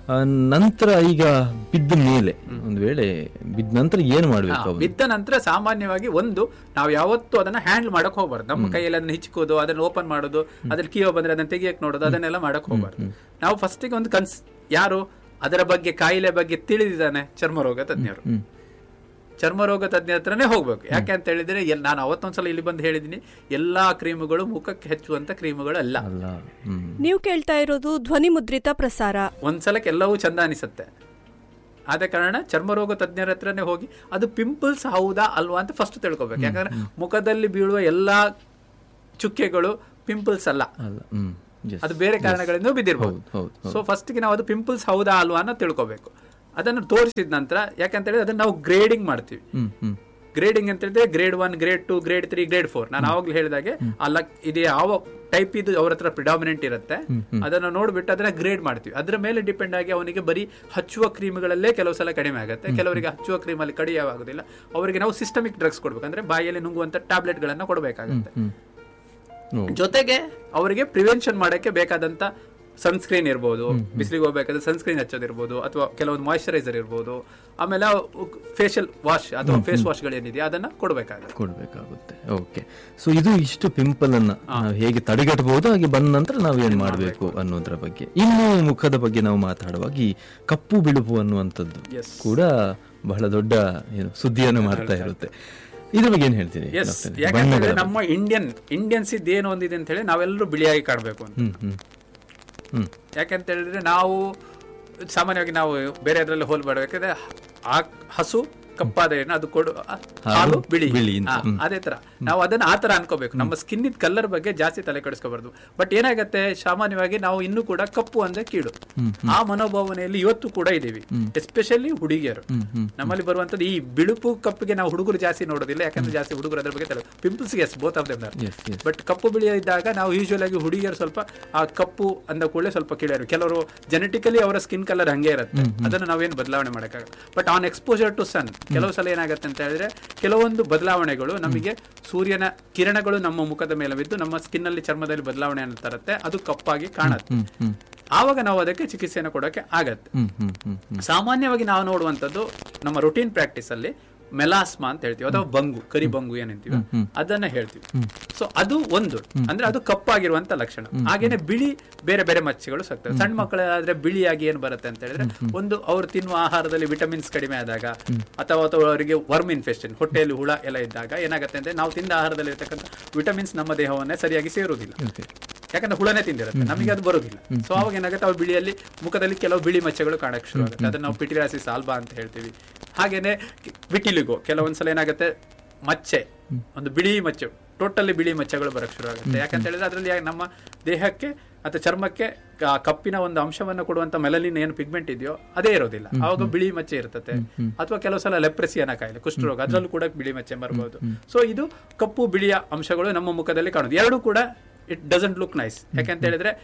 ನಂತರ ಈಗ ಬಿದ್ದ ಮೇಲೆ ಒಂದು ವೇಳೆ ಬಿದ್ದ ನಂತರ ಏನು ಮಾಡ್ಬೇಕು ಅವನು ಬಿದ್ದ ನಂತರ ಸಾಮಾನ್ಯವಾಗಿ ಒಂದು ನಾವು ಯಾವತ್ತೂ ಅದನ್ನ ಹ್ಯಾಂಡಲ್ ಮಾಡಕ್ ಹೋಗ್ಬಾರ್ದು ನಮ್ಮ ಕೈಯಲ್ಲಿ ಅದನ್ನ ಹಿಚ್ಕೋದು ಅದನ್ನ ಓಪನ್ ಮಾಡೋದು ಅದ್ರಲ್ಲಿ ಕೀವ ಬಂದ್ರೆ ಅದನ್ನ ತೆಗಿಯಕ್ ನೋಡೋದು ಅದನ್ನೆಲ್ಲ ಮಾಡಕ್ ಹೋಗ್ಬಾರ್ದು ನಾವು ಫಸ್ಟಿಗೆ ಒಂದು ಕನ್ಸ್ ಯಾರು ಅದರ ಬಗ್ಗೆ ಕಾಯಿಲೆ ಬಗ್ಗೆ ತಿಳಿದಿದ್ದಾನೆ ಚರ್ಮರೋಗ ತಜ್ಞರು ಹ್ಮ್ ಚರ್ಮರೋಗ ತಜ್ಞ ಹತ್ರನೇ ಹೋಗ್ಬೇಕು ಯಾಕೆ ಅಂತ ಹೇಳಿದ್ರೆ ಎಲ್- ನಾನು ಅವತ್ತೊಂದ್ಸಲ ಇಲ್ಲಿ ಬಂದು ಹೇಳಿದೀನಿ ಎಲ್ಲಾ ಕ್ರೀಮುಗಳು ಮುಖಕ್ಕೆ ಹಚ್ಚುವಂತ ಕ್ರೀಮುಗಳು ಅಲ್ಲ ಅಲ್ಲ ಹ್ಮ್ ನೀವು ಕೇಳ್ತಾ ಇರೋದು ಧ್ವನಿ ಮುದ್ರಿತ ಪ್ರಸಾರ ಒಂದ್ಸಲಕ್ಕೆ ಎಲ್ಲವೂ ಚಂದ ಅನಿಸುತ್ತೆ ಆದ ಕಾರಣ ಚರ್ಮರೋಗ ತಜ್ಞರ ಹತ್ರನೇ ಹೋಗಿ ಅದು ಪಿಂಪಲ್ಸ್ ಹೌದಾ ಅಲ್ವಾ ಅಂತ ಫಸ್ಟ್ ತಿಳ್ಕೊಬೇಕು ಯಾಕಂದ್ರೆ ಮುಖದಲ್ಲಿ ಬೀಳುವ ಎಲ್ಲಾ ಚುಕ್ಕೆಗಳು ಪಿಂಪಲ್ಸ್ ಅಲ್ಲ ಅಲ್ಲ ಹ್ಮ್ Yes. ಅದು ಬೇರೆ ಕಾರಣಗಳಿಂದ ಬಿದ್ದಿರಬಹುದು ಹೌದು ಹೌದು ಸೊ ಫಸ್ಟ್ಗೆ ನಾವು ಅದು ಪಿಂಪಲ್ಸ್ ಹೌದಾ ಅಲ್ವಾ ಅನ್ನೋ ತಿಳ್ಕೊಬೇಕು ಅದನ್ನು ತೋರಿಸಿದ ನಂತರ ಯಾಕಂತ ಹೇಳಿದ್ರೆ ಅದನ್ನ ನಾವು ಗ್ರೇಡಿಂಗ್ ಮಾಡ್ತೀವಿ ಹ್ಮ್ ಹ್ಮ್ ಗ್ರೇಡಿಂಗ್ ಅಂತ ಹೇಳಿದ್ರೆ grade one grade two grade three grade four ನಾನು ಆವಾಗಲೇ ಹೇಳಿದಾಗೆ ಆ ಲಕ್ ಇದು ಯಾವ ಟೈಪ್ ಇದು ಅವ್ರ ಹತ್ರ ಪ್ರಿಡಾಮಿನೆಂಟ್ ಇರುತ್ತೆ ಅದನ್ನ ನೋಡ್ಬಿಟ್ಟು ಅದನ್ನ ಗ್ರೇಡ್ ಮಾಡ್ತೀವಿ ಅದ್ರ ಮೇಲೆ ಡಿಪೆಂಡ್ ಆಗಿ ಅವನಿಗೆ ಬರೀ ಹಚ್ಚುವ ಕ್ರೀಮ್ಗಳಲ್ಲೇ ಕೆಲವು ಸಲ ಕಡಿಮೆ ಆಗುತ್ತೆ ಕೆಲವರಿಗೆ ಹಚ್ಚುವ ಕ್ರೀಮ್ ಅಲ್ಲಿ ಕಡಿಮೆ ಆಗೋದಿಲ್ಲ ಅವರಿಗೆ ನಾವು ಸಿಸ್ಟಮಿಕ್ ಡ್ರಗ್ಸ್ ಕೊಡ್ಬೇಕು ಅಂದ್ರೆ ಬಾಯಲ್ಲಿ ನುಂಗುವಂತ ಟ್ಯಾಬ್ಲೆಟ್ ಗಳನ್ನ ಕೊಡಬೇಕಾಗುತ್ತೆ ಹ್ಮ್ ಓ, ಜೊತೆಗೆ ಅವರಿಗೆ ಪ್ರಿವೆನ್ಷನ್ ಮಾಡಕ್ಕೆ ಬೇಕಾದಂತ ಸನ್ಸ್ಕ್ರೀನ್ ಇರ್ಬೋದು ಬಿಸಿಲಿಗೆ ಹೋಗ್ಬೇಕಾದ್ರೆ ಸನ್ಸ್ಕ್ರೀನ್ ಹಚ್ಚೋದಿರ್ಬೋದು ಅಥವಾ ಕೆಲವೊಂದು ಮಾಯಿಶ್ಚರೈಸರ್ ಇರ್ಬೋದು ಆಮೇಲೆ ಫೇಶಿಯಲ್ ವಾಶ್ ಅಥವಾ ಫೇಸ್ ವಾಶ್ಗಳೇನಿದೆಯಾ ಅದನ್ನ ಕೊಡಬೇಕಾಗುತ್ತೆ ಕೊಡ್ಬೇಕಾಗುತ್ತೆ ಓಕೆ ಸೊ ಇದು ಇಷ್ಟು ಪಿಂಪಲ್ ಅನ್ನ ನಾವು ಹೇಗೆ ತಡೆಗಟ್ಟಬಹುದು ಹಾಗೆ ಬಂದ ನಂತರ ನಾವು ಏನ್ ಮಾಡಬೇಕು ಅನ್ನೋದ್ರ ಬಗ್ಗೆ ಇನ್ನು ಮುಖದ ಬಗ್ಗೆ ನಾವು ಮಾತಾಡುವಾಗ ಈ ಕಪ್ಪು ಬಿಳುಪು ಅನ್ನುವಂಥದ್ದು Yes. ಕೂಡ ಬಹಳ ದೊಡ್ಡ ಏನು ಸುದ್ದಿಯನ್ನು ಮಾಡ್ತಾ ಇರುತ್ತೆ ಇದ್ರ ಬಗ್ಗೆ ಏನ್ ಹೇಳ್ತೀರಿ ಎಸ್ ಡಾಕ್ಟರ್? ಯಾಕಂದ್ರೆ ಬಣ್ಣಗಳ ನಮ್ಮ ಇಂಡಿಯನ್ ಇಂಡಿಯನ್ಸ್ ಇದೇನು ಒಂದಿದೆ ಅಂತ ಹೇಳಿ ನಾವೆಲ್ಲರೂ ಬಿಳಿಯಾಗಿ ಕಾಣಬೇಕು ಅಂತ ಹ್ಮ್ ಹ್ಮ್ ಹ್ಮ್ ಯಾಕಂತ ಹೇಳಿದ್ರೆ ನಾವು ಸಾಮಾನ್ಯವಾಗಿ ನಾವು ಬೇರೆ ಅದರಲ್ಲಿ ಹೋಲ್ಬೇಡಬೇಕಾದ್ರೆ ಆ ಹಸು ಕಪ್ಪಾದ ಏನು ಅದು ಕೊಡು ಆ, ಹಾಲು ಬಿಳಿ ಬಿಳಿ ಅಂತ. ಆ, ಅದೇ ತರ ನಾವು ಅದನ್ನ ಆ ತರ ಅನ್ಕೋಬೇಕು ನಮ್ಮ ಸ್ಕಿನ್ ಇದ್ ಕಲರ್ ಬಗ್ಗೆ ಜಾಸ್ತಿ ತಲೆ ಕೆಡಿಸ್ಕೋಬಾರ್ದು ಬಟ್ ಏನಾಗತ್ತೆ ಸಾಮಾನ್ಯವಾಗಿ ನಾವು ಇನ್ನೂ ಕೂಡ ಕಪ್ಪು ಅಂದ್ರೆ ಕೀಳು ಆ ಮನೋಭಾವನೆಯಲ್ಲಿ ಇವತ್ತು ಕೂಡ ಇದೀವಿ ಎಸ್ಪೆಷಲಿ ಹುಡುಗಿಯರು ನಮ್ಮಲ್ಲಿ ಬರುವಂತದ್ದು ಈ ಬಿಳುಪು ಕಪ್ಪಿಗೆ ನಾವು ಹುಡುಗರು ಜಾಸ್ತಿ ನೋಡೋದಿಲ್ಲ ಯಾಕಂದ್ರೆ ಜಾಸ್ತಿ ಹುಡುಗರು ಅದ್ರ ಬಗ್ಗೆ ತಲೆ pimples yes both of them yes yes but ಕಪ್ಪು ಬಿಳಿ ಇದ್ದಾಗ ನಾವು ಯೂಶುವಲ್ ಆಗಿ ಹುಡುಗಿಯರು ಸ್ವಲ್ಪ ಆ ಕಪ್ಪು ಅಂದ ಕೂಡಲೇ ಸ್ವಲ್ಪ ಕೀಳರು ಕೆಲವರು ಜೆನೆಟಿಕಲಿ ಅವರ ಸ್ಕಿನ್ ಕಲರ್ ಹಂಗೆ ಇರುತ್ತೆ ಅದನ್ನು ನಾವೇನು ಬದಲಾವಣೆ ಮಾಡೋಕ್ಕಾಗಲ್ಲ but on exposure to sun ಕೆಲವು ಸಲ ಏನಾಗುತ್ತೆ ಅಂತ ಹೇಳಿದ್ರೆ ಕೆಲವೊಂದು ಬದಲಾವಣೆಗಳು ನಮಗೆ ಸೂರ್ಯನ ಕಿರಣಗಳು ನಮ್ಮ ಮುಖದ ಮೇಲೆ ಬಿದ್ದು ನಮ್ಮ ಸ್ಕಿನ್ ಅಲ್ಲಿ ಚರ್ಮದಲ್ಲಿ ಬದಲಾವಣೆಯನ್ನು ತರುತ್ತೆ ಅದು ಕಪ್ಪಾಗಿ ಕಾಣುತ್ತೆ ಹ್ಮ್ ಹ್ಮ್ ಆವಾಗ ನಾವು ಅದಕ್ಕೆ ಚಿಕಿತ್ಸೆಯನ್ನು ಕೊಡೋಕೆ ಆಗತ್ತೆ ಹ್ಮ್ ಹ್ಮ್ ಹ್ಮ್ ಹ್ಮ್ ಸಾಮಾನ್ಯವಾಗಿ ನಾವು ನೋಡುವಂಥದ್ದು ನಮ್ಮ ರುಟೀನ್ ಪ್ರಾಕ್ಟೀಸ್ ಅಲ್ಲಿ ಮೆಲಾಸ್ಮಾ ಅಂತ ಹೇಳ್ತೀವಿ ಅಥವಾ ಬಂಗು ಕರಿ ಬಂಗು ಏನಂತೀವಿ ಅದನ್ನ ಹೇಳ್ತೀವಿ ಸೊ ಅದು ಒಂದು ಅಂದ್ರೆ ಅದು ಕಪ್ಪಾಗಿರುವಂತ ಲಕ್ಷಣ ಹಾಗೇನೆ ಬಿಳಿ ಬೇರೆ ಬೇರೆ ಮಚ್ಚೆಗಳು ಸಿಗ್ತವೆ ಸಣ್ಣ ಮಕ್ಕಳಾದ್ರೆ ಬಿಳಿಯಾಗಿ ಏನ್ ಬರುತ್ತೆ ಅಂತ ಹೇಳಿದ್ರೆ ಒಂದು ಅವ್ರು ತಿನ್ನುವ ಆಹಾರದಲ್ಲಿ ವಿಟಮಿನ್ಸ್ ಕಡಿಮೆ ಆದಾಗ ಅಥವಾ ಅಥವಾ ಅವರಿಗೆ ವರ್ಮ್ ಇನ್ಫೆಕ್ಷನ್ ಹೊಟ್ಟೆಯಲ್ಲಿ ಹುಳ ಎಲ್ಲ ಇದ್ದಾಗ ಏನಾಗುತ್ತೆ ಅಂದ್ರೆ ನಾವು ತಿಂದ ಆಹಾರದಲ್ಲಿ ಇರ್ತಕ್ಕಂಥ ವಿಟಮಿನ್ಸ್ ನಮ್ಮ ದೇಹವನ್ನೇ ಸರಿಯಾಗಿ ಸೇರುವುದಿಲ್ಲ ಓಕೆ ಯಾಕಂದ್ರೆ ಹುಳನೇ ತಿಂದಿರುತ್ತೆ ನಮಗೆ ಅದು ಬರೋದಿಲ್ಲ ಸೊ ಅವಾಗ ಏನಾಗುತ್ತೆ ಅವ್ರ ಬಿಳಿಯಲ್ಲಿ ಮುಖದಲ್ಲಿ ಕೆಲವು ಬಿಳಿ ಮಚ್ಚೆಗಳು ಕಾಣಕ್ಕೆ ಶುರು ಆಗುತ್ತೆ ಅದನ್ನ ನಾವು ಪಿಟಿರಾಸಿಸ್ ಆಲ್ಬಾ ಅಂತ ಹೇಳ್ತೀವಿ ಹಾಗೇನೆ ವಿಟಿಲಿಗೋ ಕೆಲವೊಂದ್ಸಲ ಏನಾಗುತ್ತೆ ಮಚ್ಚೆ ಒಂದು ಬಿಳಿ ಮಚ್ಚೆ ಟೋಟಲಿ ಬಿಳಿ ಮಚ್ಚೆಗಳು ಬರಕ್ಕೆ ಶುರು ಆಗುತ್ತೆ ಯಾಕಂತ ಹೇಳಿದ್ರೆ ಅದರಲ್ಲಿ ನಮ್ಮ ದೇಹಕ್ಕೆ ಅಥವಾ ಚರ್ಮಕ್ಕೆ ಕ- ಕಪ್ಪಿನ ಒಂದು ಅಂಶವನ್ನು ಕೊಡುವಂತ ಮೆಲನಿನ್ ಏನು ಪಿಗ್ಮೆಂಟ್ ಇದೆಯೋ ಅದೇ ಇರೋದಿಲ್ಲ ಅವಾಗ ಬಿಳಿ ಮಚ್ಚೆ ಇರ್ತದೆ ಅಥವಾ ಕೆಲವು ಸಲ ಲೆಪ್ರೆಸಿ ಅನ್ನೋ ಕಾಯಿಲೆ ಕುಷ್ಠರೋಗ ಅದರಲ್ಲೂ ಕೂಡ ಬಿಳಿ ಮಚ್ಚೆ ಬರಬಹುದು ಸೊ ಇದು ಕಪ್ಪು ಬಿಳಿಯ ಅಂಶಗಳು ನಮ್ಮ ಮುಖದಲ್ಲಿ ಕಾಣುದು ಎರಡು ಕೂಡ ಇಟ್ ಡಸಂಟ್ ಲುಕ್ ನೈಸ್ ಯಾಕಂತ ಹೇಳಿದ್ರೆ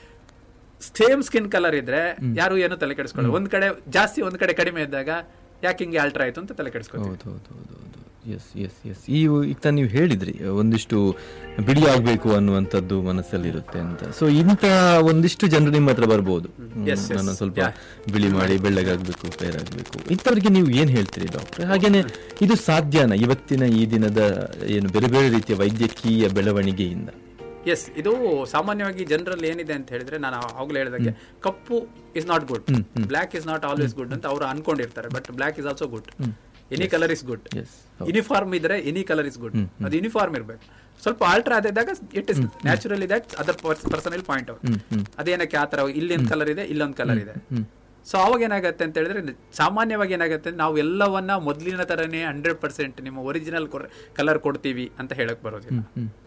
ಸೇಮ್ ಸ್ಕಿನ್ ಕಲರ್ ಇದ್ರೆ ಯಾರು ಏನು ತಲೆ ಕೆಡಿಸ್ಕೊಳ್ಳೋದು ಒಂದ್ ಕಡೆ ಜಾಸ್ತಿ ಒಂದ್ ಕಡೆ ಕಡಿಮೆ ಇದ್ದಾಗ ಯಾಕೆ ಹಿಂಗೆ ಆಲ್ಟರ್ ಆಯ್ತು ಅಂತ ತಲೆ ಕೆಡಿಸ್ಕೊತೀವಿ ಹೌದು ಹೌದು ಹೌದು ಹೌದು ಎಸ್ ಎಸ್ ಎಸ್ ಈ ಈಗ ತಾನು ನೀವು ಹೇಳಿದ್ರಿ ಒಂದಿಷ್ಟು ಬಿಳಿ ಆಗ್ಬೇಕು ಅನ್ನುವಂಥದ್ದು ಮನಸ್ಸಲ್ಲಿರುತ್ತೆ ಅಂತ ಸೊ ಇಂಥ ಒಂದಿಷ್ಟು ಜನರು ನಿಮ್ಮ ಹತ್ರ ಬರ್ಬೋದು ಹ್ಮ್, Yes, yes. ನನ್ನ ಸ್ವಲ್ಪ Yeah. ಬಿಳಿ ಮಾಡಿ ಬೆಳ್ಳಗಾಗ್ಬೇಕು ಫೇರ್ ಆಗ್ಬೇಕು ಇಂಥವ್ರಿಗೆ ನೀವು ಏನ್ ಹೇಳ್ತೀರಿ ಡಾಕ್ಟರ್ ಹಾಗೇನೆ ಇದು ಸಾಧ್ಯನಾ ಇವತ್ತಿನ ಈ ದಿನದ ಏನು ಬೇರೆ ಬೇರೆ ರೀತಿಯ ವೈದ್ಯಕೀಯ ಬೆಳವಣಿಗೆಯಿಂದ ಎಸ್ ಇದು ಸಾಮಾನ್ಯವಾಗಿ ಜನರಲ್ಲಿ ಏನಿದೆ ಅಂತ ಹೇಳಿದ್ರೆ ನಾನು ಆಗ್ಲೇ ಹೇಳಿದಾಗೆ ಕಪ್ಪು is not good black is not always good ಅಂತ ಅವರು ಅನ್ಕೊಂಡಿರ್ತಾರೆ but black is also good any colour is good yes uniform ಇದ್ರೆ ಎನಿ ಕಲರ್ ಇಸ್ ಗುಡ್ ಅದು ಯೂನಿಫಾರ್ಮ್ ಇರ್ಬೇಕು ಸ್ವಲ್ಪ ಆಲ್ಟರ್ ಆದಾಗ it is naturally that other personal point out ಅದೇನಕ್ಕೆ ಆ ತರ ಇಲ್ಲೊಂದು ಕಲರ್ ಇದೆ ಇಲ್ಲೊಂದು ಕಲರ್ ಇದೆ ಸೊ ಅವಾಗ ಏನಾಗುತ್ತೆ ಅಂತ ಹೇಳಿದ್ರೆ ಸಾಮಾನ್ಯವಾಗಿ ಏನಾಗುತ್ತೆ ನಾವು ಎಲ್ಲವನ್ನ ಮೊದಲಿನ ತರನೇ ಹಂಡ್ರೆಡ್ ಪರ್ಸೆಂಟ್ ನಿಮ್ಮ ಒರಿಜಿನಲ್ ಕಲರ್ ಕೊಡ್ತೀವಿ ಅಂತ ಹೇಳಕ್ ಬರೋದಿಲ್ಲ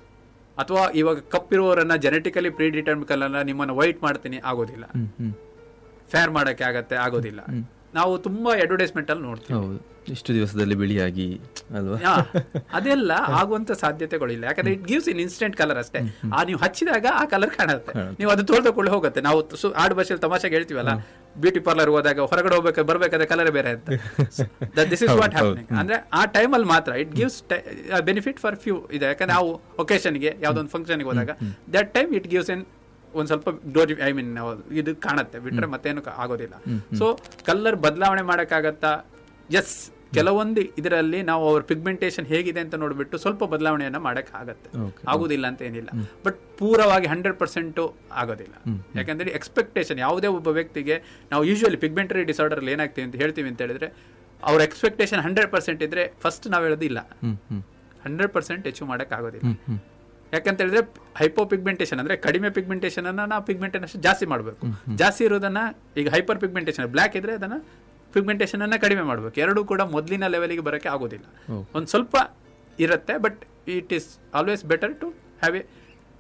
ಅಥವಾ ಇವಾಗ ಕಪ್ಪಿರುವವರನ್ನ ಜೆನೆಟಿಕಲಿ ಪ್ರೀ ಡಿಟರ್ಮ್ ಕಲರ್ನ ನಿಮ್ಮನ್ನ ವೈಟ್ ಮಾಡ್ತೀನಿ ಆಗೋದಿಲ್ಲ ಹ್ಮ್ ಹ್ಮ್ ಫೇರ್ ಮಾಡಕ್ಕೆ ಆಗತ್ತೆ ಆಗೋದಿಲ್ಲ ನಾವು ತುಂಬಾ ಅಡ್ವರ್ಟೈಸ್ಮೆಂಟ್ ಅಲ್ಲಿ ನೋಡ್ತೀವಿ ಹೌದು ಇಷ್ಟು ದಿವಸದಲ್ಲಿ ಬಿಳಿಯಾಗಿ ಅಲ್ವಾ ಹಾ, ಅದೆಲ್ಲ ಆಗುವಂತ ಸಾಧ್ಯತೆಗಳಿಲ್ಲ ಯಾಕಂದ್ರೆ it gives in instant colour ಅಷ್ಟೇ ಆ ನೀವು ಹಚ್ಚಿದಾಗ ಆ ಕಲರ್ ಕಾಣುತ್ತೆ ನೀವು ಅದು ತೋರ್ದಕೊಳ್ಳಿ ಹೋಗುತ್ತೆ ನಾವು ಸು- ಆಡು ಭಾಷೆಯಲ್ಲಿ ತಮಾಷೆಗೆ ಹೇಳ್ತೀವಲ್ಲ ಬ್ಯೂಟಿ ಪಾರ್ಲರ್ ಹೋದಾಗ ಹೊರಗಡೆ ಹೋಗ್ಬೇಕು ಬರ್ಬೇಕಾದ್ರೆ ಕಲರ್ ಬೇರೆ ಅಂತ ದಿಸ್ ಇಸ್ ವಾಟ್ ಹ್ಯಾಪನಿಂಗ್ ಅಂದ್ರೆ ಆ ಟೈಮಲ್ಲಿ ಮಾತ್ರ it gives benefit for few ಇದೆ ಯಾಕಂದ್ರೆ ನಾವು ಒಕೇಶನ್ಗೆ ಯಾವ್ದೊಂದು ಫಂಕ್ಷನ್ಗೆ ಹೋದಾಗ that time it gives in ಒಂದ್ ಸ್ವಲ್ಪ ಗ್ಲೋರಿ ಐ ಮೀನ್ ಇದು ಕಾಣುತ್ತೆ ಬಿಟ್ರೆ ಮತ್ತೇನು ಕ- ಆಗೋದಿಲ್ಲ ಸೊ ಕಲರ್ ಬದಲಾವಣೆ ಮಾಡಕ್ಕಾಗತ್ತಾ ಎಸ್ ಕೆಲವೊಂದು ಇದರಲ್ಲಿ ನಾವು ಅವ್ರ ಪಿಗ್ಮೆಂಟೇಶನ್ ಹೇಗಿದೆ ಅಂತ ನೋಡ್ಬಿಟ್ಟು ಸ್ವಲ್ಪ ಬದಲಾವಣೆಯನ್ನ ಮಾಡಕ್ ಆಗತ್ತೆ Okay. ಆಗುದಿಲ್ಲ ಅಂತ ಏನಿಲ್ಲ ಬಟ್ ಪೂರವಾಗಿ ಹಂಡ್ರೆಡ್ ಪರ್ಸೆಂಟ್ ಆಗೋದಿಲ್ಲ ಯಾಕಂದ್ರೆ ಎಕ್ಸ್ಪೆಕ್ಟೇಷನ್ ಯಾವುದೇ ಒಬ್ಬ ವ್ಯಕ್ತಿಗೆ ನಾವು ಯೂಶುವಲಿ ಪಿಗ್ಮೆಂಟರಿ ಡಿಸಾರ್ಡರ್ ಏನಾಗ್ತೀವಿ ಅಂತ ಹೇಳ್ತೀವಿ ಅಂತ ಹೇಳಿದ್ರೆ ಅವ್ರ ಎಕ್ಸ್ಪೆಕ್ಟೇಷನ್ ಹಂಡ್ರೆಡ್ ಪರ್ಸೆಂಟ್ ಇದ್ರೆ ಫಸ್ಟ್ ನಾವು ಹೇಳೋದು ಇಲ್ಲ hmm hmm hundred percent achieve ಮಾಡಕ್ ಆಗೋದಿಲ್ಲ ಹ್ಮ್ ಹ್ಮ್ ಯಾಕಂತ ಹೇಳಿದ್ರೆ ಹೈಪೋ ಪಿಗ್ಮೆಂಟೇಷನ್ ಅಂದ್ರೆ ಕಡಿಮೆ ಪಿಗ್ಮೆಂಟೇಷನ್ ಅನ್ನ ನಾವು ಪಿಗ್ಮೆಂಟೇಷನ್ ಜಾಸ್ತಿ ಮಾಡಬೇಕು ಜಾಸ್ತಿ ಇರೋದನ್ನ ಈಗ ಹೈಪರ್ ಪಿಗ್ಮೆಂಟೇಷನ್ ಬ್ಲ್ಯಾಕ್ ಇದ್ರೆ ಅದನ್ನ ಪಿಗ್ಮೆಂಟೇಷನ್ ಅನ್ನ ಕಡಿಮೆ ಮಾಡಬೇಕು ಎರಡೂ ಕೂಡ ಮೊದಲಿನ ಲೆವೆಲ್ಗೆ ಬರೋಕೆ ಆಗೋದಿಲ್ಲ Okay. ಒಂದು ಸ್ವಲ್ಪ ಇರುತ್ತೆ but it is always better to have a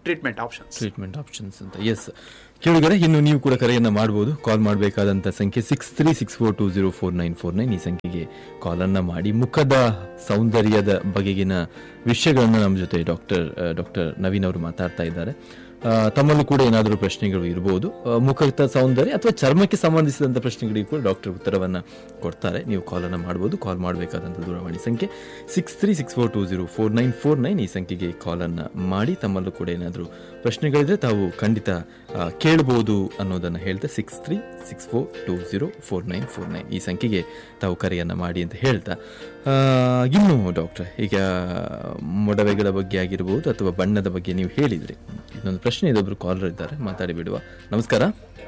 treatment options treatment options ಅಂತ ಎಸ್ ಕೇಳಿದರೆ ಇನ್ನು ನೀವು ಕೂಡ ಕರೆಯನ್ನ ಮಾಡಬಹುದು ಕಾಲ್ ಮಾಡಬೇಕಾದಂಥ ಸಂಖ್ಯೆ six three six four two zero four nine four nine ಈ ಸಂಖ್ಯೆಗೆ ಕಾಲನ್ನ ಮಾಡಿ ಮುಖದ ಸೌಂದರ್ಯದ ಬಗೆಗಿನ ವಿಷಯಗಳನ್ನು ನಮ್ಮ ಜೊತೆ ಡಾಕ್ಟರ್ ಡಾಕ್ಟರ್ ನವೀನ್ ಅವರು ಮಾತಾಡ್ತಾ ಇದ್ದಾರೆ ಆ, ತಮ್ಮಲ್ಲೂ ಕೂಡ ಏನಾದರೂ ಪ್ರಶ್ನೆಗಳು ಇರಬಹುದು ಆ, ಮುಖದ ಸೌಂದರ್ಯ ಅಥವಾ ಚರ್ಮಕ್ಕೆ ಸಂಬಂಧಿಸಿದಂಥ ಪ್ರಶ್ನೆಗಳಿಗೆ ಕೂಡ ಡಾಕ್ಟರ್ ಉತ್ತರವನ್ನ ಕೊಡ್ತಾರೆ ನೀವು ಕಾಲನ್ನು ಮಾಡಬಹುದು ಕಾಲ್ ಮಾಡಬೇಕಾದಂಥ ದೂರವಾಣಿ ಸಂಖ್ಯೆ six three six four two zero four nine four nine ಈ ಸಂಖ್ಯೆಗೆ ಕಾಲನ್ನು ಮಾಡಿ ತಮ್ಮಲ್ಲೂ ಕೂಡ ಏನಾದರೂ ಪ್ರಶ್ನೆಗಳಿದ್ರೆ ತಾವು ಖಂಡಿತ ಆ, ಕೇಳ್ಬೋದು ಅನ್ನೋದನ್ನು ಹೇಳ್ತಾ six three six four two zero four nine four nine ಈ ಸಂಖ್ಯೆಗೆ ತಾವು ಕರೆಯನ್ನು ಮಾಡಿ ಅಂತ ಹೇಳ್ತಾ ಆ, ಇನ್ನು ಡಾಕ್ಟರ್ ಈಗ ಮೊಡವೆಗಳ ಬಗ್ಗೆ ಆಗಿರ್ಬೋದು ಅಥವಾ ಬಣ್ಣದ ಬಗ್ಗೆ ನೀವು ಹೇಳಿದ್ರಿ ಇನ್ನೊಂದು ಪ್ರಶ್ನೆ ಇದೊಬ್ರು ಕಾಲರ್ ಇದ್ದಾರೆ ಮಾತಾಡಿ ಬಿಡುವ ನಮಸ್ಕಾರ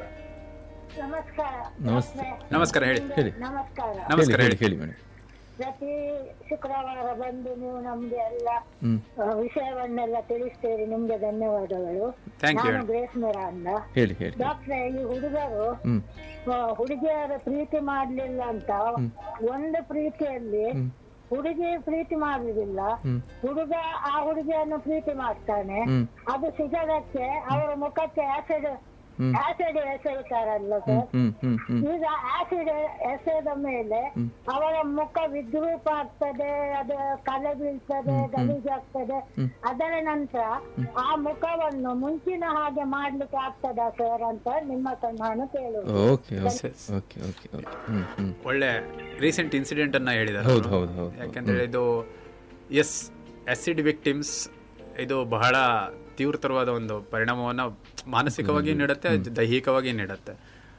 ನಮಸ್ಕಾರ ನಮಸ್ತೆ ನಮಸ್ಕಾರ ಹೇಳಿ ಹೇಳಿ ನಮಸ್ಕಾರ ನಮಸ್ಕಾರ ಹೇಳಿ ಹೇಳಿ ಹೇಳಿ ಮೇಡಮ್ ಪ್ರತಿ ಶುಕ್ರವಾರ ಬಂದು ನೀವು ನಮ್ಗೆ ಎಲ್ಲ ಹ್ಮ್ ಆ, ವಿಷಯವನ್ನೆಲ್ಲ ತಿಳಿಸ್ತೀರಿ ನಿಮ್ಗೆ ಧನ್ಯವಾದಗಳು Thank you. ನಾನು ಗ್ರೇಸ್ ಮೇರಾ ಅಂದ ಹೇಳಿ ಹೇಳಿ ಡಾಕ್ಟ್ರೆ ಈ ಹುಡುಗರು ಹ್ಮ್ ಆ, ಹುಡುಗಿಯರ ಪ್ರೀತಿ ಮಾಡ್ಲಿಲ್ಲ ಅಂತ ಒಂದು ಪ್ರೀತಿಯಲ್ಲಿ ಹುಡುಗಿ ಪ್ರೀತಿ ಮಾಡುವುದಿಲ್ಲ ಹ್ಮ್. ಹುಡುಗ ಆ ಹುಡುಗಿಯನ್ನು ಪ್ರೀತಿ ಮಾಡ್ತಾನೆ ಹ್ಮ್. ಅದು ಸಿಗದಕ್ಕೆ ಅವರ ಮುಖಕ್ಕೆ ಆಸಿಡ್ ಹ್ಮ್. ಆಸಿಡ್ ಎಸೆಯುತ್ತಾರಲ್ಲ ಸರ್ ಹ್ಮ್ ಹ್ಮ್ ಹ್ಮ್ ಈಗ ಆಸಿಡ್ ಎಸೆದ ಮೇಲೆ ಅವರ ಮುಖ ವಿದ್ರೂಪ ಆಗ್ತದೆ ಅದು ಕಲೆ ಬೀಳ್ತದೆ ಗಲೀಜಾಗ್ತದೆ ಅದರ ನಂತರ ಆ ಮುಖವನ್ನು ಮುಂಚಿನ ಹಾಗೆ ಮಾಡ್ಲಿಕ್ಕೆ ಆಗ್ತದ ಸರ್ ಅಂತ ನಿಮ್ಮ ಹತ್ರ ನಾನು ಕೇಳುವುದು okay okay okay okay okay hmm hmm ಒಳ್ಳೆ ರೀಸೆಂಟ್ ಇನ್ಸಿಡೆಂಟ್ ಅನ್ನ ಹೇಳಿದ್ದಾರೆ ಹೌದು ಹೌದು ಹೌದು ಯಾಕಂದ್ರೆ ಇದು ಎಸ್ ಆಸಿಡ್ ವಿಕ್ಟಿಮ್ಸ್ ಇದು ಬಹಳ ತೀವ್ರತರವಾದ ಒಂದು ಪರಿಣಾಮವನ್ನು ಮಾನಸಿಕವಾಗಿ ನೀಡುತ್ತೆ ದೈಹಿಕವಾಗಿ ನೀಡುತ್ತೆ